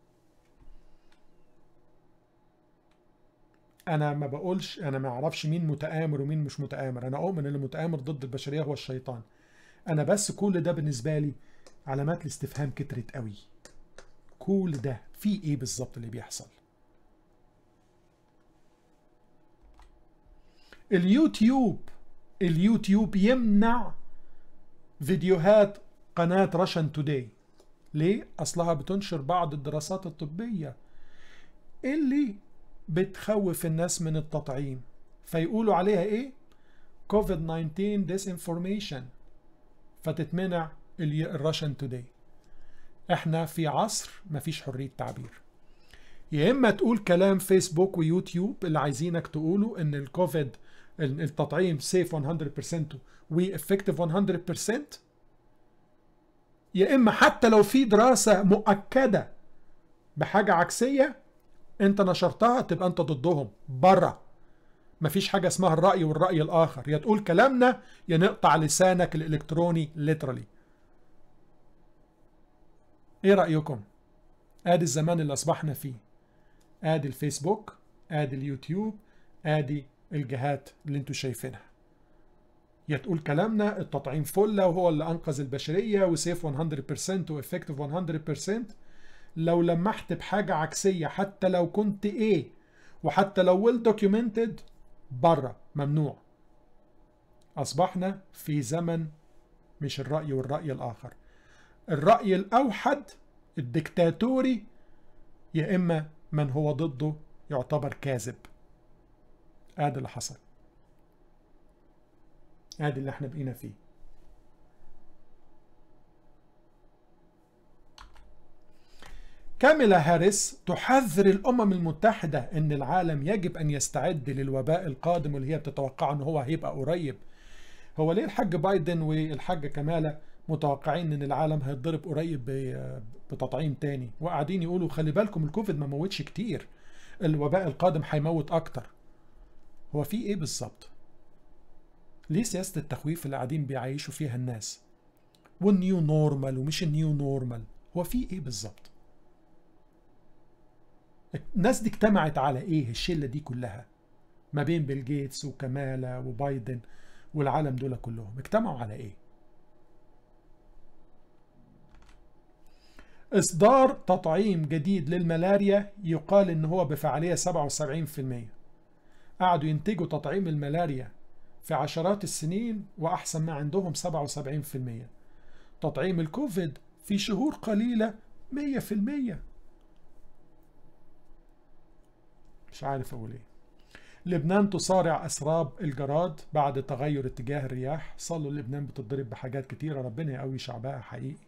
انا ما بقولش انا ما اعرفش مين متآمر ومين مش متآمر انا اؤمن ان المتآمر ضد البشريه هو الشيطان انا بس كل ده بالنسبه لي علامات الاستفهام كترت قوي كل ده في ايه بالظبط اللي بيحصل اليوتيوب اليوتيوب يمنع فيديوهات قناة رشن توداي ليه؟ أصلها بتنشر بعض الدراسات الطبية اللي بتخوف الناس من التطعيم فيقولوا عليها ايه كوفيد 19 ديسانفورميشن فتتمنع الراشن توداي احنا في عصر مفيش حرية تعبير يا اما تقول كلام فيسبوك ويوتيوب اللي عايزينك تقوله ان الكوفيد التطعيم سيف 100% وافكتيف 100% يا اما حتى لو في دراسة مؤكدة بحاجة عكسية انت نشرتها تبقى انت ضدهم بره مفيش حاجة اسمها الرأي والرأي الآخر يا تقول كلامنا يا نقطع لسانك الإلكتروني literally ايه رأيكم ادي الزمان اللي اصبحنا فيه ادي الفيسبوك ادي اليوتيوب ادي الجهات اللي انتوا شايفينها يا تقول كلامنا التطعيم فله وهو اللي انقذ البشريه وسيف 100% وافكتيف 100% لو لمحت بحاجه عكسيه حتى لو كنت ايه وحتى لو ويل دوكيومنتد بره ممنوع اصبحنا في زمن مش الراي والراي الاخر الراي الاوحد الدكتاتوري يا اما من هو ضده يعتبر كاذب ادي اللي حصل ادي اللي احنا بقينا فيه كاميلا هاريس تحذر الامم المتحده ان العالم يجب ان يستعد للوباء القادم واللي هي بتتوقع ان هو هيبقى قريب هو ليه الحاج بايدن والحاجه كماله متوقعين ان العالم هيتضرب قريب بتطعيم تاني وقاعدين يقولوا خلي بالكم الكوفيد ما موتش كتير الوباء القادم هيموت اكتر هو في ايه بالظبط ليه سياسه التخويف اللي قاعدين بيعيشوا فيها الناس والنيو نورمال ومش النيو نورمال هو في ايه بالظبط الناس دي اجتمعت على ايه الشله دي كلها ما بين بيل جيتس وكمالا وبايدن والعالم دول كلهم اجتمعوا على ايه اصدار تطعيم جديد للملاريا يقال ان هو بفعاليه 77% قعدوا ينتجوا تطعيم الملاريا في عشرات السنين واحسن ما عندهم 77% تطعيم الكوفيد في شهور قليله 100% مش عارف اقول ايه لبنان تصارع اسراب الجراد بعد تغير اتجاه الرياح صلوا لبنان بتضرب بحاجات كتيره ربنا يقوي شعبها حقيقي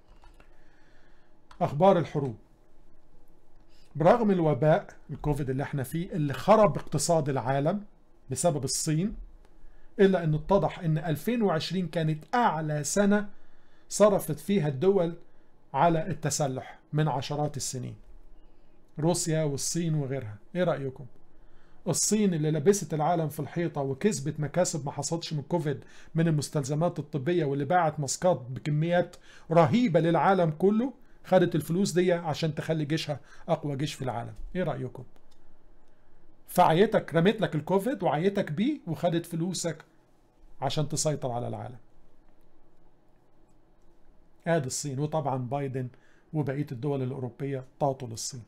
اخبار الحروب برغم الوباء الكوفيد اللي احنا فيه اللي خرب اقتصاد العالم بسبب الصين الا ان اتضح ان 2020 كانت اعلى سنه صرفت فيها الدول على التسلح من عشرات السنين روسيا والصين وغيرها ايه رايكم الصين اللي لبست العالم في الحيطة وكسبت مكاسب ما حصلتش من كوفيد من المستلزمات الطبية واللي باعت ماسكات بكميات رهيبة للعالم كله خدت الفلوس دي عشان تخلي جيشها أقوى جيش في العالم إيه رأيكم؟ فعيتك رميت لك الكوفيد وعيتك بيه وخدت فلوسك عشان تسيطر على العالم ادي الصين وطبعا بايدن وبقية الدول الأوروبية طاطوا للصين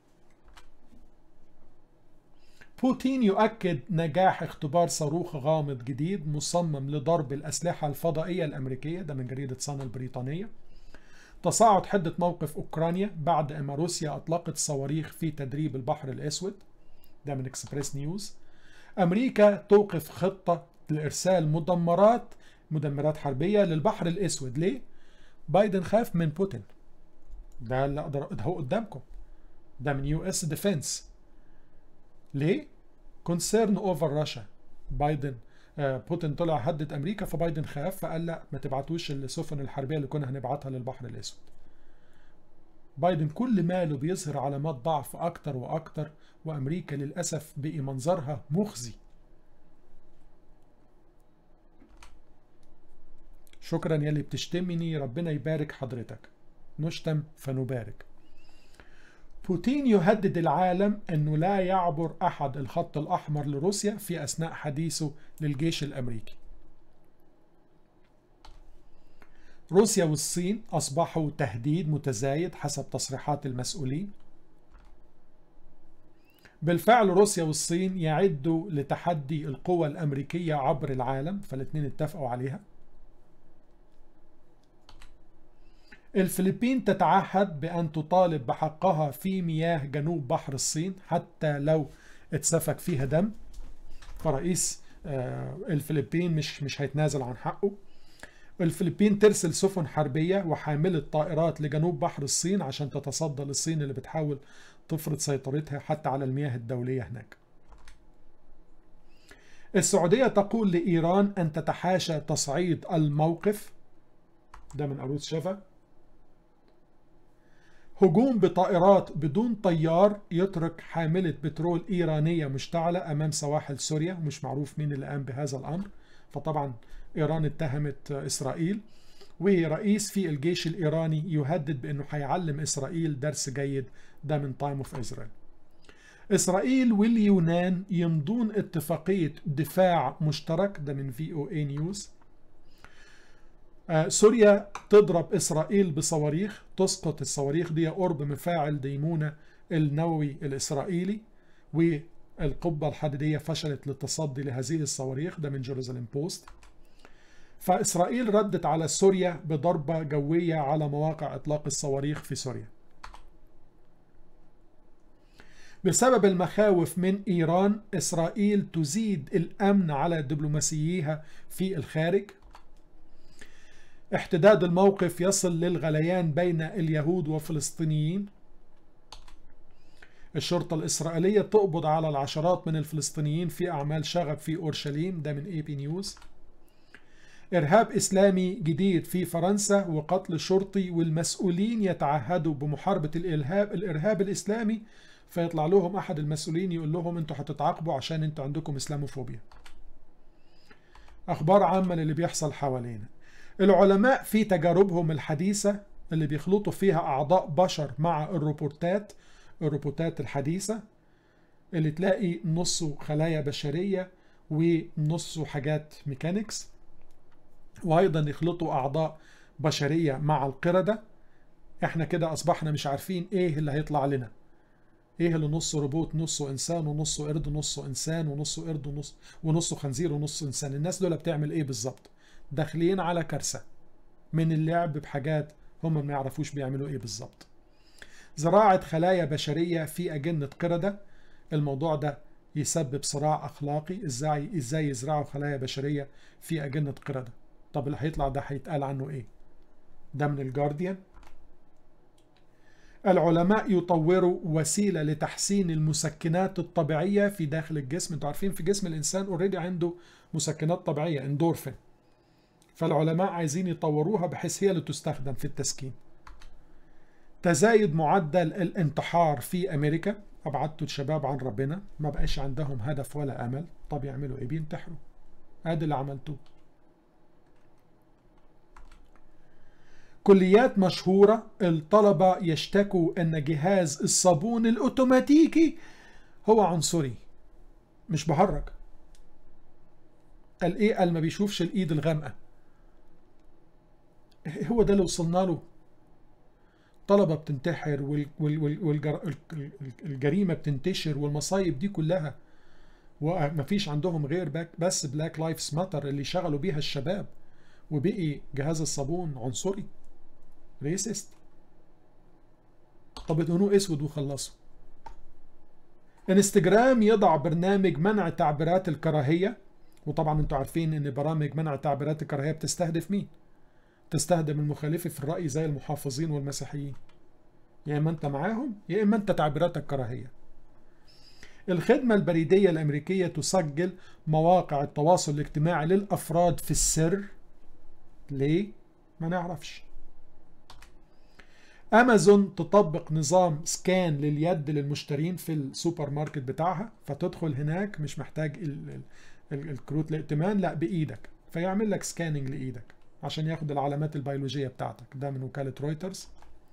بوتين يؤكد نجاح اختبار صاروخ غامض جديد مصمم لضرب الأسلحة الفضائية الأمريكية ده من جريدة صن البريطانية تصاعد حدة موقف أوكرانيا بعد أن روسيا أطلقت صواريخ في تدريب البحر الأسود ده من اكسبريس نيوز أمريكا توقف خطة لإرسال مدمرات مدمرات حربية للبحر الأسود ليه؟ بايدن خاف من بوتين ده اللي أقدر ده هو قدامكم ده من يو اس ديفense ليه؟ كونسيرن اوفر راشا بايدن آه بوتين طلع هدد امريكا فبايدن خاف فقال لا ما تبعتوش السفن الحربيه اللي كنا هنبعتها للبحر الاسود. بايدن كل ماله بيظهر علامات ضعف اكتر واكتر وامريكا للاسف بقي منظرها مخزي. شكرا يلي بتشتمني ربنا يبارك حضرتك. نشتم فنبارك. بوتين يهدد العالم أنه لا يعبر أحد الخط الأحمر لروسيا في أثناء حديثه للجيش الأمريكي روسيا والصين أصبحوا تهديد متزايد حسب تصريحات المسؤولين بالفعل روسيا والصين يعدوا لتحدي القوى الأمريكية عبر العالم فالاثنين اتفقوا عليها الفلبين تتعهد بأن تطالب بحقها في مياه جنوب بحر الصين حتى لو اتسفك فيها دم فرئيس الفلبين مش مش هيتنازل عن حقه الفلبين ترسل سفن حربية وحاملة طائرات لجنوب بحر الصين عشان تتصدى للصين اللي بتحاول تفرض سيطرتها حتى على المياه الدولية هناك السعودية تقول لإيران أن تتحاشى تصعيد الموقف ده من عروض شفا هجوم بطائرات بدون طيار يترك حاملة بترول إيرانية مشتعلة أمام سواحل سوريا مش معروف مين اللي قام بهذا الأمر فطبعا إيران اتهمت إسرائيل ورئيس في الجيش الإيراني يهدد بأنه هيعلم إسرائيل درس جيد ده من تايم اوف إسرائيل إسرائيل واليونان يمضون اتفاقية دفاع مشترك ده من في او اي نيوز آه سوريا تضرب إسرائيل بصواريخ تسقط الصواريخ دي قرب مفاعل ديمونة النووي الإسرائيلي والقبة الحديدية فشلت للتصدي لهذه الصواريخ ده من جيروزاليم بوست فإسرائيل ردت على سوريا بضربة جوية على مواقع إطلاق الصواريخ في سوريا بسبب المخاوف من إيران إسرائيل تزيد الأمن على دبلوماسييها في الخارج احتداد الموقف يصل للغليان بين اليهود وفلسطينيين الشرطة الإسرائيلية تقبض على العشرات من الفلسطينيين في أعمال شغب في أورشليم ده من اي بي نيوز إرهاب إسلامي جديد في فرنسا وقتل شرطي والمسؤولين يتعهدوا بمحاربة الإرهاب الإرهاب الإسلامي فيطلع لهم أحد المسؤولين يقول لهم أنتوا هتتعاقبوا عشان أنتوا عندكم إسلاموفوبيا أخبار عامة للي بيحصل حوالينا العلماء في تجاربهم الحديثة اللي بيخلطوا فيها أعضاء بشر مع الروبوتات الروبوتات الحديثة اللي تلاقي نصه خلايا بشرية ونصه حاجات ميكانيكس وأيضا يخلطوا أعضاء بشرية مع القردة احنا كده أصبحنا مش عارفين ايه اللي هيطلع لنا ايه اللي نصه روبوت نصه انسان ونصه قرد ونصه انسان ونصه قرد ونص ونصه خنزير ونصه انسان الناس دول بتعمل ايه بالظبط داخلين على كارثة من اللعب بحاجات هم ما يعرفوش بيعملوا ايه بالظبط زراعة خلايا بشرية في أجنة قردة الموضوع ده يسبب صراع اخلاقي ازاي ازاي يزرعوا خلايا بشريه في اجنه قرده طب اللي هيطلع ده هيتقال عنه ايه ده من الجارديان العلماء يطوروا وسيلة لتحسين المسكنات الطبيعية في داخل الجسم انتوا عارفين في جسم الإنسان اوريدي عنده مسكنات طبيعية اندورفين فالعلماء عايزين يطوروها بحيث هي اللي تستخدم في التسكين تزايد معدل الانتحار في أمريكا أبعدتوا الشباب عن ربنا ما بقاش عندهم هدف ولا أمل طب يعملوا إيه بينتحروا هذا اللي عملتوه كليات مشهورة الطلبة يشتكوا أن جهاز الصابون الأوتوماتيكي هو عنصري مش بهرج قال إيه قال ما بيشوفش الإيد الغامقة هو ده اللي وصلنا له طلبة بتنتحر والجريمة بتنتشر والمصايب دي كلها ومفيش عندهم غير بس بلاك لايفز ماتر اللي شغلوا بيها الشباب وبقي جهاز الصابون عنصري ريسست طب ادهنوه اسود وخلصوا انستجرام يضع برنامج منع تعبيرات الكراهية وطبعا انتوا عارفين ان برامج منع تعبيرات الكراهية بتستهدف مين تستهدف المخالفة في الرأي زي المحافظين والمسيحيين يا اما انت معاهم يا اما انت تعبيراتك كراهية الخدمة البريدية الأمريكية تسجل مواقع التواصل الاجتماعي للأفراد في السر ليه؟ ما نعرفش امازون تطبق نظام سكان لليد للمشترين في السوبر ماركت بتاعها فتدخل هناك مش محتاج الكروت الائتمان لا بايدك فيعمل لك سكاننج لايدك عشان ياخد العلامات البيولوجيه بتاعتك ده من وكاله رويترز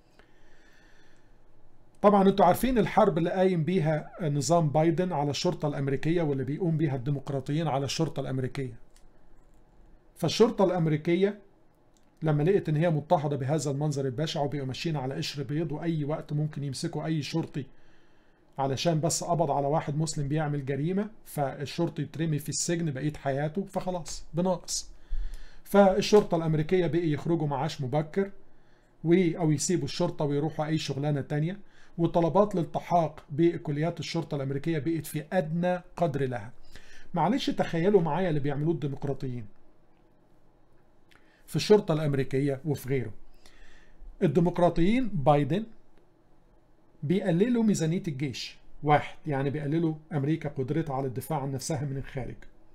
طبعا انتوا عارفين الحرب اللي قايم بيها نظام بايدن على الشرطه الامريكيه واللي بيقوم بيها الديمقراطيين على الشرطه الامريكيه فالشرطه الامريكيه لما لقيت ان هي مضطهده بهذا المنظر البشع وبقوا ماشيين على قشر بيض واي وقت ممكن يمسكوا اي شرطي علشان بس قبض على واحد مسلم بيعمل جريمه فالشرطي يترمي في السجن بقيه حياته فخلاص بناقص فالشرطه الامريكيه بقي يخرجوا معاش مبكر و او يسيبوا الشرطه ويروحوا اي شغلانه تانية وطلبات الالتحاق بكليات الشرطه الامريكيه بقت في ادنى قدر لها معلش تخيلوا معايا اللي بيعملوه الديمقراطيين في الشرطة الأمريكية وفي غيره الديمقراطيين بايدن بيقللوا ميزانية الجيش واحد يعني بيقللوا أمريكا قدرتها على الدفاع عن نفسها من الخارج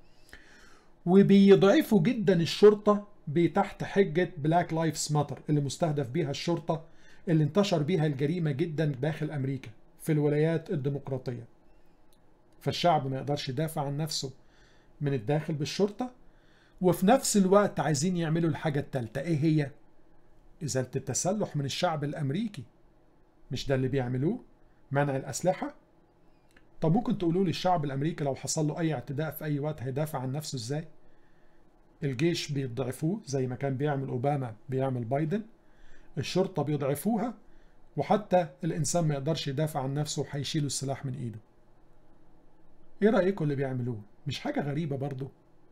وبيضعفوا جدا الشرطة بتحت حجة بلاك لايفز ماتر اللي مستهدف بيها الشرطة اللي انتشر بيها الجريمة جدا داخل أمريكا في الولايات الديمقراطية فالشعب ما يقدرش يدافع عن نفسه من الداخل بالشرطة وفي نفس الوقت عايزين يعملوا الحاجة التالتة ايه هي؟ إزالة التسلح من الشعب الأمريكي مش ده اللي بيعملوه؟ منع الأسلحة؟ طب ممكن تقولوا لي الشعب الأمريكي لو حصل له أي اعتداء في أي وقت هيدافع عن نفسه إزاي؟ الجيش بيضعفوه زي ما كان بيعمل أوباما بيعمل بايدن الشرطة بيضعفوها وحتى الإنسان ما يقدرش يدافع عن نفسه وهيشيلوا السلاح من إيده إيه رأيكم اللي بيعملوه؟ مش حاجة غريبة برضه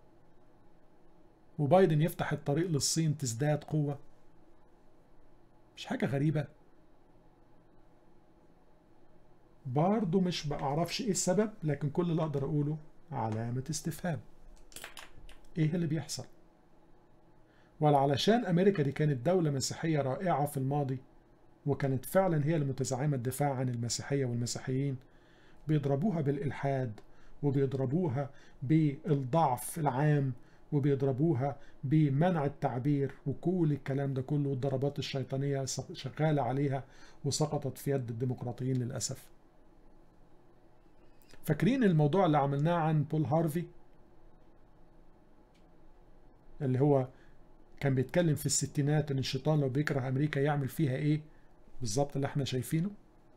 وبايدن يفتح الطريق للصين تزداد قوة مش حاجة غريبة برضه مش بعرفش ايه السبب لكن كل اللي اقدر اقوله علامة استفهام ايه اللي بيحصل ولا علشان امريكا دي كانت دولة مسيحية رائعة في الماضي وكانت فعلا هي المتزعمة الدفاع عن المسيحية والمسيحيين بيضربوها بالإلحاد وبيضربوها بالضعف العام وبيضربوها بمنع التعبير وكل الكلام ده كله والضربات الشيطانية شغالة عليها وسقطت في يد الديمقراطيين للأسف فاكرين الموضوع اللي عملناه عن بول هارفي اللي هو كان بيتكلم في الستينات ان الشيطان لو بيكره امريكا يعمل فيها ايه بالظبط اللي احنا شايفينه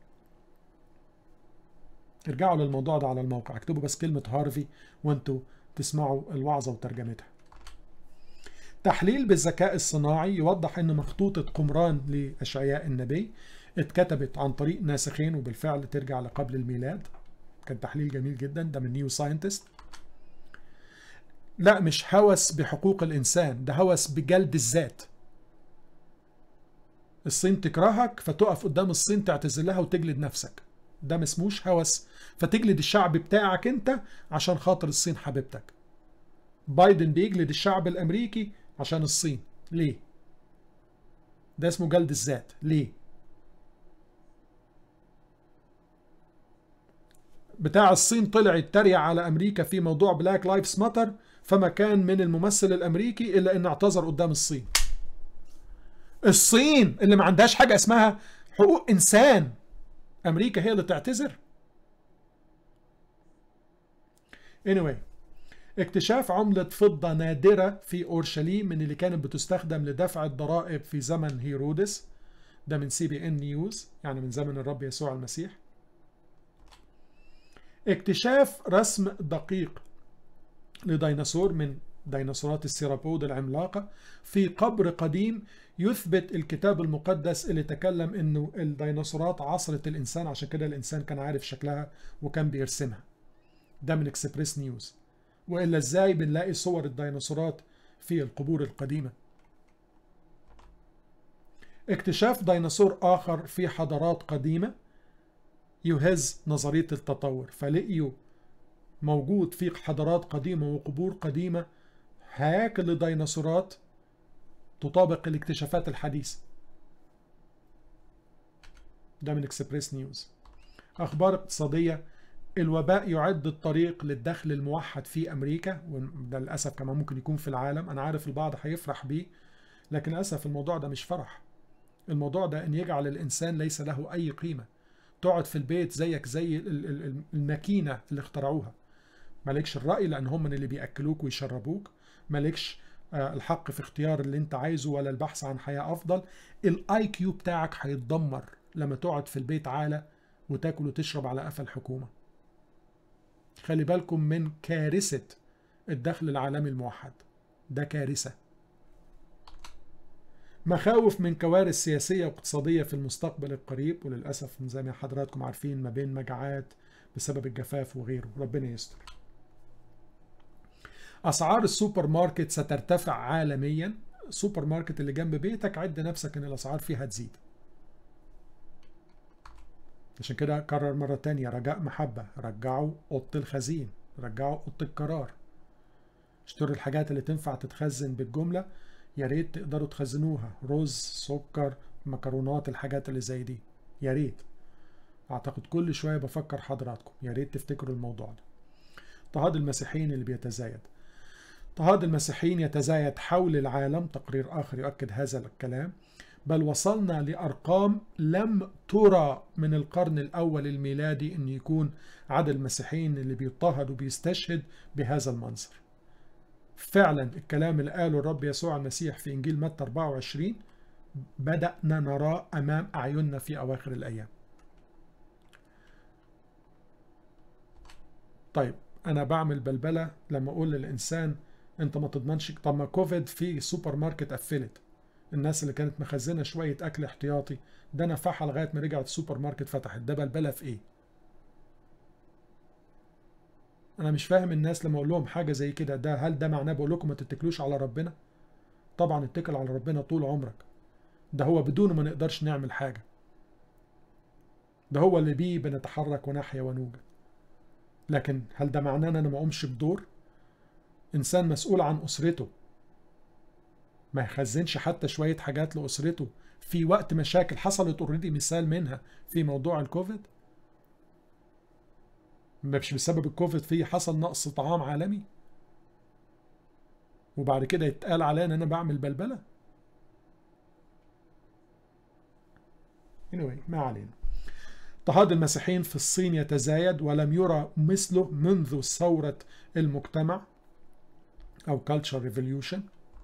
ارجعوا للموضوع ده على الموقع اكتبوا بس كلمة هارفي وانتوا تسمعوا الوعظة وترجمتها تحليل بالذكاء الصناعي يوضح ان مخطوطة قمران لأشعياء النبي اتكتبت عن طريق ناسخين وبالفعل ترجع لقبل الميلاد كان تحليل جميل جدا ده من نيو ساينتست لا مش هوس بحقوق الإنسان ده هوس بجلد الذات الصين تكرهك فتقف قدام الصين تعتذر لها وتجلد نفسك ده مسموش هوس فتجلد الشعب بتاعك انت عشان خاطر الصين حبيبتك بايدن بيجلد الشعب الامريكي عشان الصين ليه ده اسمه جلد الذات ليه بتاع الصين طلع يتريق على امريكا في موضوع بلاك لايفز ماتر فما كان من الممثل الامريكي الا انه اعتذر قدام الصين الصين اللي ما عندهاش حاجه اسمها حقوق انسان امريكا هي اللي تعتذر anyway اكتشاف عملة فضة نادرة في أورشليم من اللي كانت بتستخدم لدفع الضرائب في زمن هيرودس ده من سي بي ان نيوز يعني من زمن الرب يسوع المسيح اكتشاف رسم دقيق لديناصور من ديناصورات السيرابود العملاقة في قبر قديم يثبت الكتاب المقدس اللي تكلم انه الديناصورات عصرت الانسان عشان كده الانسان كان عارف شكلها وكان بيرسمها ده من اكسبريس نيوز والا ازاي بنلاقي صور الديناصورات في القبور القديمه اكتشاف ديناصور اخر في حضارات قديمه يهز نظريه التطور فلقيوا موجود في حضارات قديمه وقبور قديمه هياكل لديناصورات تطابق الاكتشافات الحديثه ده من اكسبريس نيوز اخبار اقتصاديه الوباء يعد الطريق للدخل الموحد في امريكا وده للاسف كمان ممكن يكون في العالم انا عارف البعض هيفرح بيه لكن للاسف الموضوع ده مش فرح الموضوع ده ان يجعل الانسان ليس له اي قيمه تقعد في البيت زيك زي الماكينه اللي اخترعوها مالكش الراي لان هم من اللي بياكلوك ويشربوك مالكش الحق في اختيار اللي انت عايزه ولا البحث عن حياه افضل الاي كيو بتاعك هيتدمر لما تقعد في البيت عالة وتاكل وتشرب على قفا الحكومه خلي بالكم من كارثة الدخل العالمي الموحد ده كارثة مخاوف من كوارث سياسية واقتصادية في المستقبل القريب وللأسف زي ما حضراتكم عارفين ما بين مجاعات بسبب الجفاف وغيره ربنا يستر أسعار السوبر ماركت سترتفع عالميا السوبر ماركت اللي جنب بيتك عد نفسك ان الأسعار فيها تزيد عشان كده كرر مرة تانية رجاء محبة رجعوا أوضة الخزين رجعوا أوضة القرار اشتروا الحاجات اللي تنفع تتخزن بالجملة يا ريت تقدروا تخزنوها رز سكر مكرونات الحاجات اللي زي دي يا ريت اعتقد كل شوية بفكر حضراتكم يا ريت تفتكروا الموضوع ده اضطهاد المسيحيين اللي بيتزايد اضطهاد المسيحيين يتزايد حول العالم تقرير آخر يؤكد هذا الكلام بل وصلنا لأرقام لم ترى من القرن الأول الميلادي أن يكون عدد المسيحيين اللي بيضطهد وبيستشهد بهذا المنظر فعلا الكلام اللي قاله الرب يسوع المسيح في إنجيل متى 24 بدأنا نراه أمام أعيننا في أواخر الأيام طيب أنا بعمل بلبلة لما أقول للإنسان أنت ما تضمنش طب ما كوفيد في سوبر ماركت قفلت الناس اللي كانت مخزنه شويه اكل احتياطي ده نفعها لغايه ما رجعت السوبر ماركت فتحت ده بلبله في ايه انا مش فاهم الناس لما اقول لهم حاجه زي كده ده هل ده معناه بقول لكم ما تتكلوش على ربنا طبعا اتكل على ربنا طول عمرك ده هو بدونه ما نقدرش نعمل حاجه ده هو اللي بيه بنتحرك ونحيا ونوجد لكن هل ده معناه ان انا ما اقومش بدور انسان مسؤول عن اسرته ما يخزنش حتى شوية حاجات لأسرته في وقت مشاكل حصلت اوريدي مثال منها في موضوع الكوفيد مش بسبب الكوفيد في حصل نقص طعام عالمي وبعد كده يتقال عليا ان انا بعمل بلبله anyway ما علينا اضطهاد المسيحيين في الصين يتزايد ولم يرى مثله منذ ثورة المجتمع أو culture revolution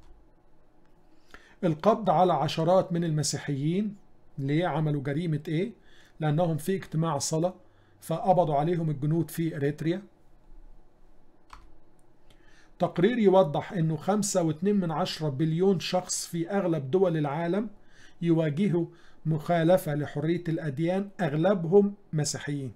القبض على عشرات من المسيحيين ليه عملوا جريمة ايه لأنهم في اجتماع صلاة فقبضوا عليهم الجنود في إريتريا تقرير يوضح أنه خمسة واتنين من عشرة بليون شخص في أغلب دول العالم يواجهوا مخالفة لحرية الأديان أغلبهم مسيحيين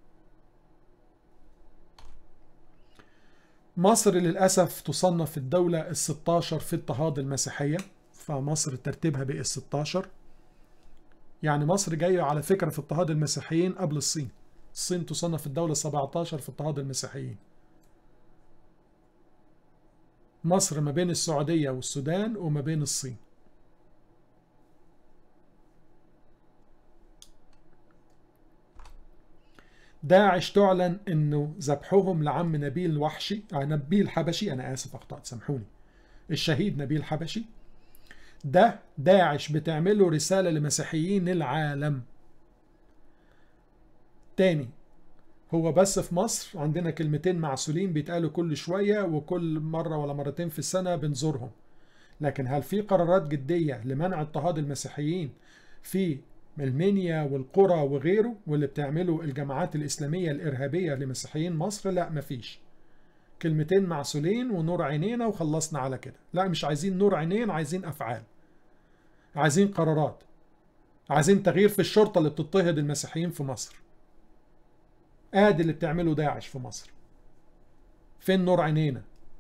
مصر للأسف تصنف الدولة الستاشر في اضطهاد المسيحية فمصر ترتيبها بقى 16 يعني مصر جاية على فكرة في اضطهاد المسيحيين قبل الصين الصين تصنف الدولة 17 في اضطهاد المسيحيين مصر ما بين السعودية والسودان وما بين الصين داعش تعلن انه ذبحهم لعم نبيل وحشي آه نبيل حبشي انا اسف اخطأت سامحوني الشهيد نبيل حبشي ده داعش بتعمله رسالة لمسيحيين العالم تاني هو بس في مصر عندنا كلمتين معسولين بيتقالوا كل شوية وكل مرة ولا مرتين في السنة بنزورهم لكن هل في قرارات جدية لمنع اضطهاد المسيحيين في المنيا والقرى وغيره واللي بتعمله الجماعات الإسلامية الإرهابية لمسيحيين مصر لا مفيش كلمتين معسولين ونور عينينا وخلصنا على كده لا مش عايزين نور عينين عايزين أفعال عايزين قرارات عايزين تغيير في الشرطة اللي بتضطهد المسيحيين في مصر ادي اللي بتعمله داعش في مصر فين نور عينينا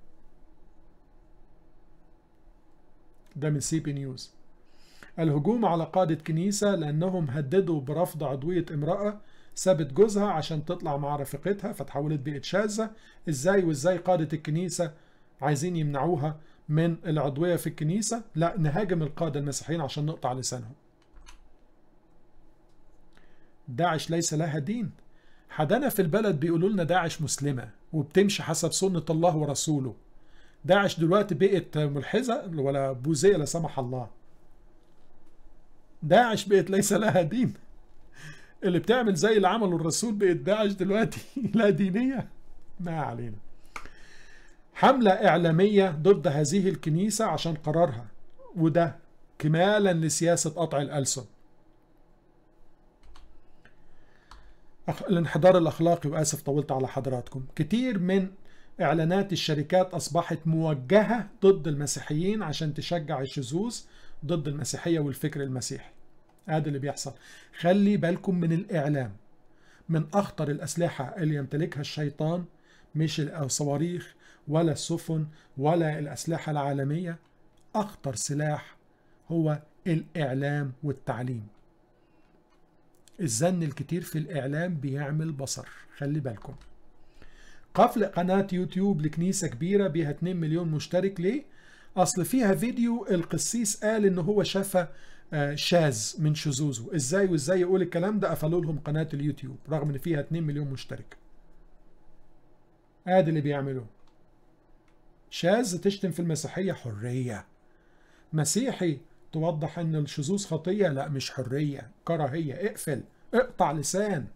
ده من سي بي نيوز الهجوم على قادة كنيسة لأنهم هددوا برفض عضوية امرأة سابت جوزها عشان تطلع مع رفيقتها فتحولت بقت شاذة ازاي وازاي قادة الكنيسة عايزين يمنعوها من العضوية في الكنيسة لا نهاجم القادة المسيحيين عشان نقطع لسانهم داعش ليس لها دين حدنا في البلد بيقولوا لنا داعش مسلمة وبتمشي حسب سنة الله ورسوله داعش دلوقتي بقت ملحزة ولا بوذية لا سمح الله داعش بقت ليس لها دين اللي بتعمل زي اللي عمله الرسول بقت داعش دلوقتي لا دينية ما علينا حملة إعلامية ضد هذه الكنيسة عشان قرارها وده كمالا لسياسة قطع الألسن الانحدار الأخلاقي وآسف طولت على حضراتكم كتير من إعلانات الشركات أصبحت موجهة ضد المسيحيين عشان تشجع الشذوذ ضد المسيحية والفكر المسيحي هذا اللي بيحصل خلي بالكم من الإعلام من أخطر الأسلحة اللي يمتلكها الشيطان مش الصواريخ ولا السفن ولا الأسلحة العالمية أخطر سلاح هو الإعلام والتعليم الزن الكتير في الإعلام بيعمل بصر خلي بالكم قفل قناة يوتيوب لكنيسة كبيرة بيها 2 مليون مشترك ليه؟ أصل فيها فيديو القسيس قال إن هو شاف شاذ من شذوذه إزاي وإزاي يقول الكلام ده قفلوا لهم قناة اليوتيوب رغم إن فيها 2 مليون مشترك ادي اللي بيعملوه شاذ تشتم في المسيحية حرية مسيحي توضح ان الشذوذ خطية لا مش حرية كراهية اقفل اقطع لسان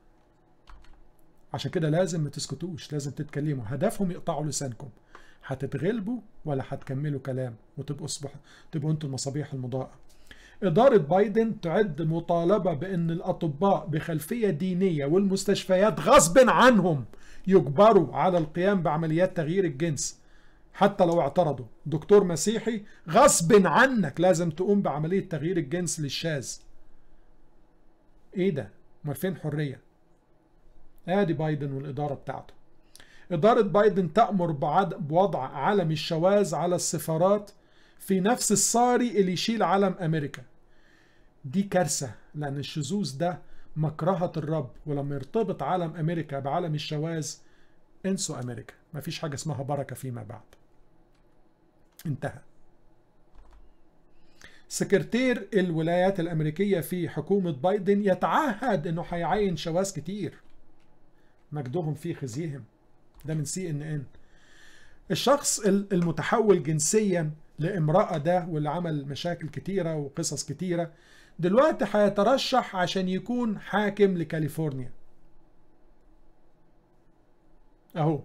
عشان كده لازم ما تسكتوش لازم تتكلموا هدفهم يقطعوا لسانكم هتتغلبوا ولا هتكملوا كلام وتبقوا اصبح تبقوا انتوا المصابيح المضاءة إدارة بايدن تعد مطالبة بأن الأطباء بخلفية دينية والمستشفيات غصب عنهم يجبروا على القيام بعمليات تغيير الجنس حتى لو اعترضوا دكتور مسيحي غصب عنك لازم تقوم بعملية تغيير الجنس للشاذ ايه ده امال فين حرية ادي بايدن والإدارة بتاعته إدارة بايدن تأمر بوضع علم الشواذ على السفارات في نفس الصاري اللي يشيل علم أمريكا دي كارثة لأن الشذوذ ده مكرهة الرب ولما يرتبط علم أمريكا بعلم الشواذ انسوا أمريكا مفيش حاجة اسمها بركة فيما بعد انتهى سكرتير الولايات الأمريكية في حكومة بايدن يتعهد أنه هيعين شواذ كتير مجدهم في خزيهم ده من سي ان ان الشخص المتحول جنسيا لامرأة ده واللي عمل مشاكل كتيرة وقصص كتيرة دلوقتي هيترشح عشان يكون حاكم لكاليفورنيا اهو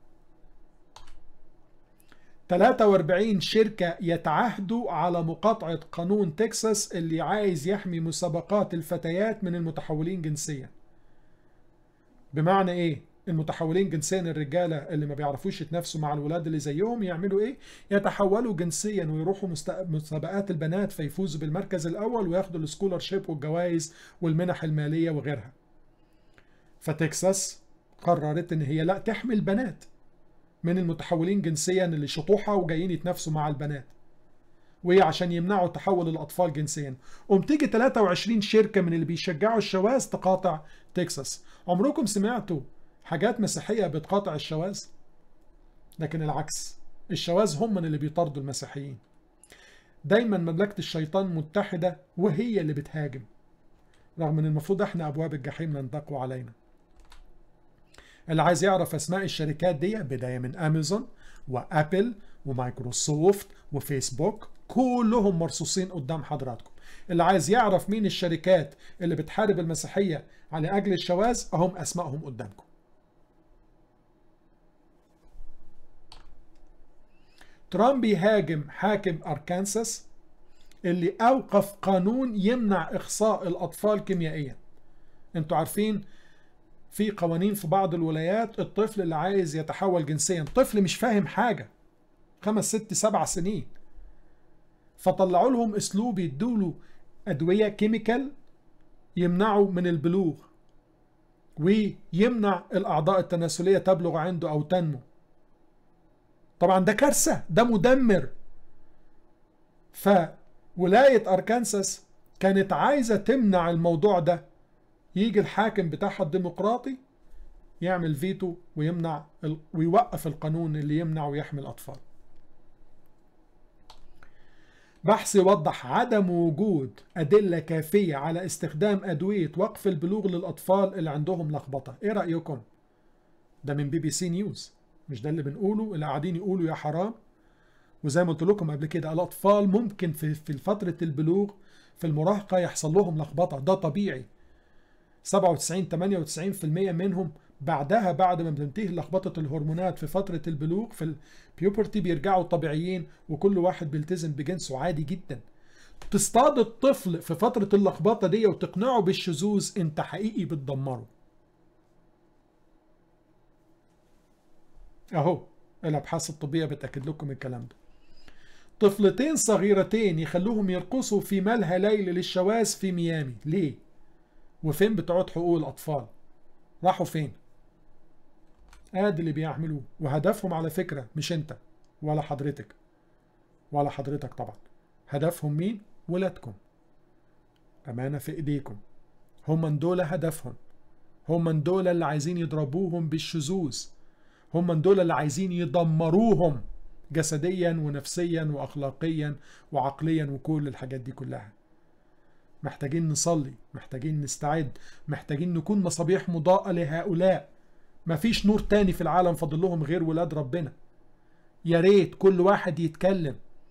43 شركة يتعهدوا على مقاطعة قانون تكساس اللي عايز يحمي مسابقات الفتيات من المتحولين جنسيا بمعنى ايه المتحولين جنسيا الرجالة اللي ما بيعرفوش يتنافسوا مع الولاد اللي زيهم يعملوا ايه يتحولوا جنسيا ويروحوا مسابقات البنات فيفوزوا بالمركز الاول وياخدوا السكولرشيب والجوائز والمنح المالية وغيرها فتكساس قررت ان هي لا تحمي البنات من المتحولين جنسيا اللي شطوحة وجايين يتنافسوا مع البنات وهي عشان يمنعوا تحول الأطفال جنسيا قوم تيجي 23 شركة من اللي بيشجعوا الشواذ تقاطع تكساس عمركم سمعتوا حاجات مسيحية بتقاطع الشواذ لكن العكس الشواذ هم من اللي بيطاردوا المسيحيين دايما مملكة الشيطان متحدة وهي اللي بتهاجم رغم ان المفروض احنا ابواب الجحيم لن تقوى علينا اللي عايز يعرف اسماء الشركات دي بداية من امازون وابل ومايكروسوفت وفيسبوك كلهم مرصوصين قدام حضراتكم اللي عايز يعرف مين الشركات اللي بتحارب المسيحية على اجل الشواذ اهم اسمائهم قدامكم ترامب يهاجم حاكم أركانساس اللي أوقف قانون يمنع إخصاء الأطفال كيميائيا انتوا عارفين في قوانين في بعض الولايات الطفل اللي عايز يتحول جنسيا طفل مش فاهم حاجة خمس ست سبع سنين فطلعوا لهم اسلوب يدوله ادويه كيميكال يمنعوا من البلوغ ويمنع الاعضاء التناسليه تبلغ عنده او تنمو طبعا ده كارثه ده مدمر فولايه اركانساس كانت عايزه تمنع الموضوع ده يجي الحاكم بتاعها الديمقراطي يعمل فيتو ويمنع ويوقف القانون اللي يمنع ويحمي الاطفال بحث يوضح عدم وجود أدلة كافية على استخدام أدوية وقف البلوغ للأطفال اللي عندهم لخبطة إيه رأيكم؟ ده من بي بي سي نيوز مش ده اللي بنقوله اللي قاعدين يقولوا يا حرام وزي ما قلت لكم قبل كده الأطفال ممكن في في فترة البلوغ في المراهقة يحصل لهم لخبطة ده طبيعي 97 98% منهم بعدها بعد ما بتنتهي لخبطة الهرمونات في فترة البلوغ في البيوبرتي بيرجعوا طبيعيين وكل واحد بيلتزم بجنسه عادي جدا تصطاد الطفل في فترة اللخبطة دي وتقنعه بالشذوذ انت حقيقي بتدمره اهو الابحاث الطبية بتأكد لكم الكلام ده طفلتين صغيرتين يخلوهم يرقصوا في ملهى ليل للشواذ في ميامي ليه وفين بتوع حقوق الاطفال راحوا فين ادي اللي بيعملوه وهدفهم على فكرة مش انت ولا حضرتك ولا حضرتك طبعا هدفهم مين ولادكم امانة في ايديكم هم دول هدفهم هم دول اللي عايزين يضربوهم بالشذوذ هم دول اللي عايزين يدمروهم جسديا ونفسيا واخلاقيا وعقليا وكل الحاجات دي كلها محتاجين نصلي محتاجين نستعد محتاجين نكون مصابيح مضاءة لهؤلاء مفيش نور تاني في العالم فاضل لهم غير ولاد ربنا يا ريت كل واحد يتكلم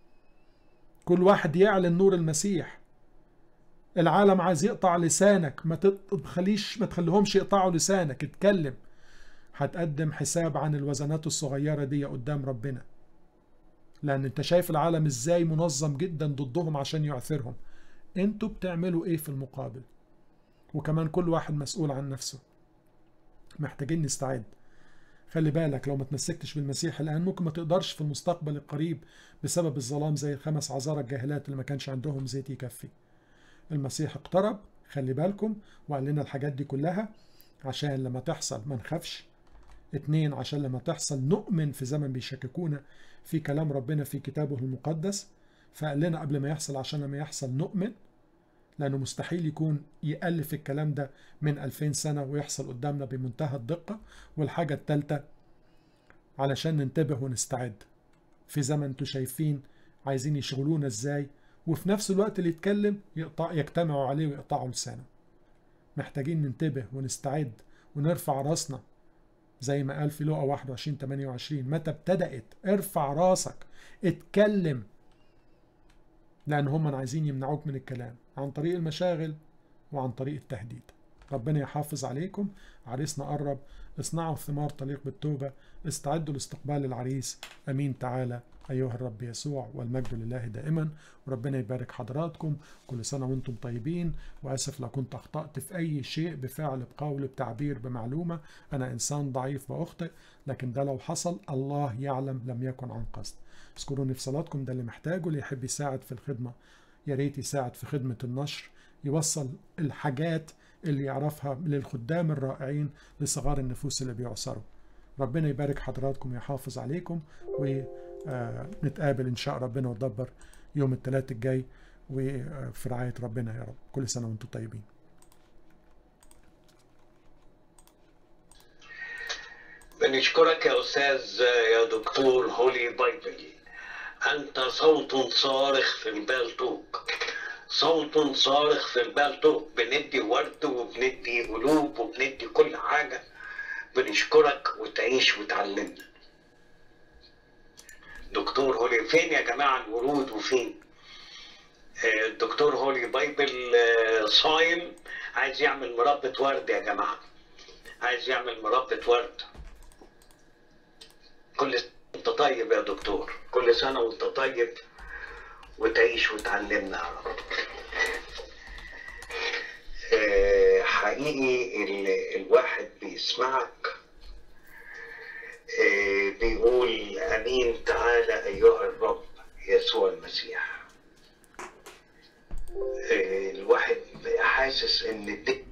كل واحد يعلن نور المسيح العالم عايز يقطع لسانك ما تخليش ما تخليهمش يقطعوا لسانك اتكلم هتقدم حساب عن الوزنات الصغيرة دي قدام ربنا لأن انت شايف العالم ازاي منظم جدا ضدهم عشان يعثرهم انتوا بتعملوا ايه في المقابل وكمان كل واحد مسؤول عن نفسه محتاجين نستعد خلي بالك لو ما تمسكتش بالمسيح الان ممكن ما تقدرش في المستقبل القريب بسبب الظلام زي الخمس عذارى الجاهلات اللي ما كانش عندهم زيت يكفي المسيح اقترب خلي بالكم وقال لنا الحاجات دي كلها عشان لما تحصل ما نخافش اتنين عشان لما تحصل نؤمن في زمن بيشككونا في كلام ربنا في كتابه المقدس فقال لنا قبل ما يحصل عشان لما يحصل نؤمن لأنه مستحيل يكون يألف الكلام ده من 2000 سنة ويحصل قدامنا بمنتهى الدقة والحاجة التالتة علشان ننتبه ونستعد في زمن انتوا شايفين عايزين يشغلونا ازاي وفي نفس الوقت اللي يتكلم يقطع يجتمعوا عليه ويقطعوا لسانه محتاجين ننتبه ونستعد ونرفع راسنا زي ما قال في لقا 21 28 متى ابتدأت ارفع راسك اتكلم لأن هم عايزين يمنعوك من الكلام عن طريق المشاغل وعن طريق التهديد ربنا يحافظ عليكم عريسنا قرب اصنعوا ثمار طليق بالتوبة استعدوا لاستقبال العريس أمين تعالى أيها الرب يسوع والمجد لله دائما وربنا يبارك حضراتكم كل سنة وانتم طيبين وأسف لو كنت أخطأت في أي شيء بفعل بقول بتعبير بمعلومة أنا إنسان ضعيف وأخطئ لكن ده لو حصل الله يعلم لم يكن عن قصد اذكروني في صلاتكم ده اللي محتاجه اللي يحب يساعد في الخدمة يا ريت يساعد في خدمة النشر يوصل الحاجات اللي يعرفها للخدام الرائعين لصغار النفوس اللي بيعصروا ربنا يبارك حضراتكم ويحافظ عليكم ونتقابل إن شاء ربنا وتدبر يوم الثلاث الجاي وفي رعاية ربنا يا رب كل سنة وانتم طيبين بنشكرك يا أستاذ يا دكتور هولي بايبل أنت صوت صارخ في البالتوك صوت صارخ في البالتوك بندي ورد وبندي قلوب وبندي كل حاجة بنشكرك وتعيش وتعلمنا دكتور هولي فين يا جماعة الورود وفين آه، الدكتور هولي بايبل آه، صايم عايز يعمل مربى ورد يا جماعة عايز يعمل مربى ورد كل سنة وانت طيب يا دكتور كل سنة وانت طيب وتعيش وتعلمنا يا رب آه، حقيقي ال- الواحد بيسمعك آه، بيقول امين تعالى ايها الرب يسوع المسيح آه، الواحد حاسس ان الدنيا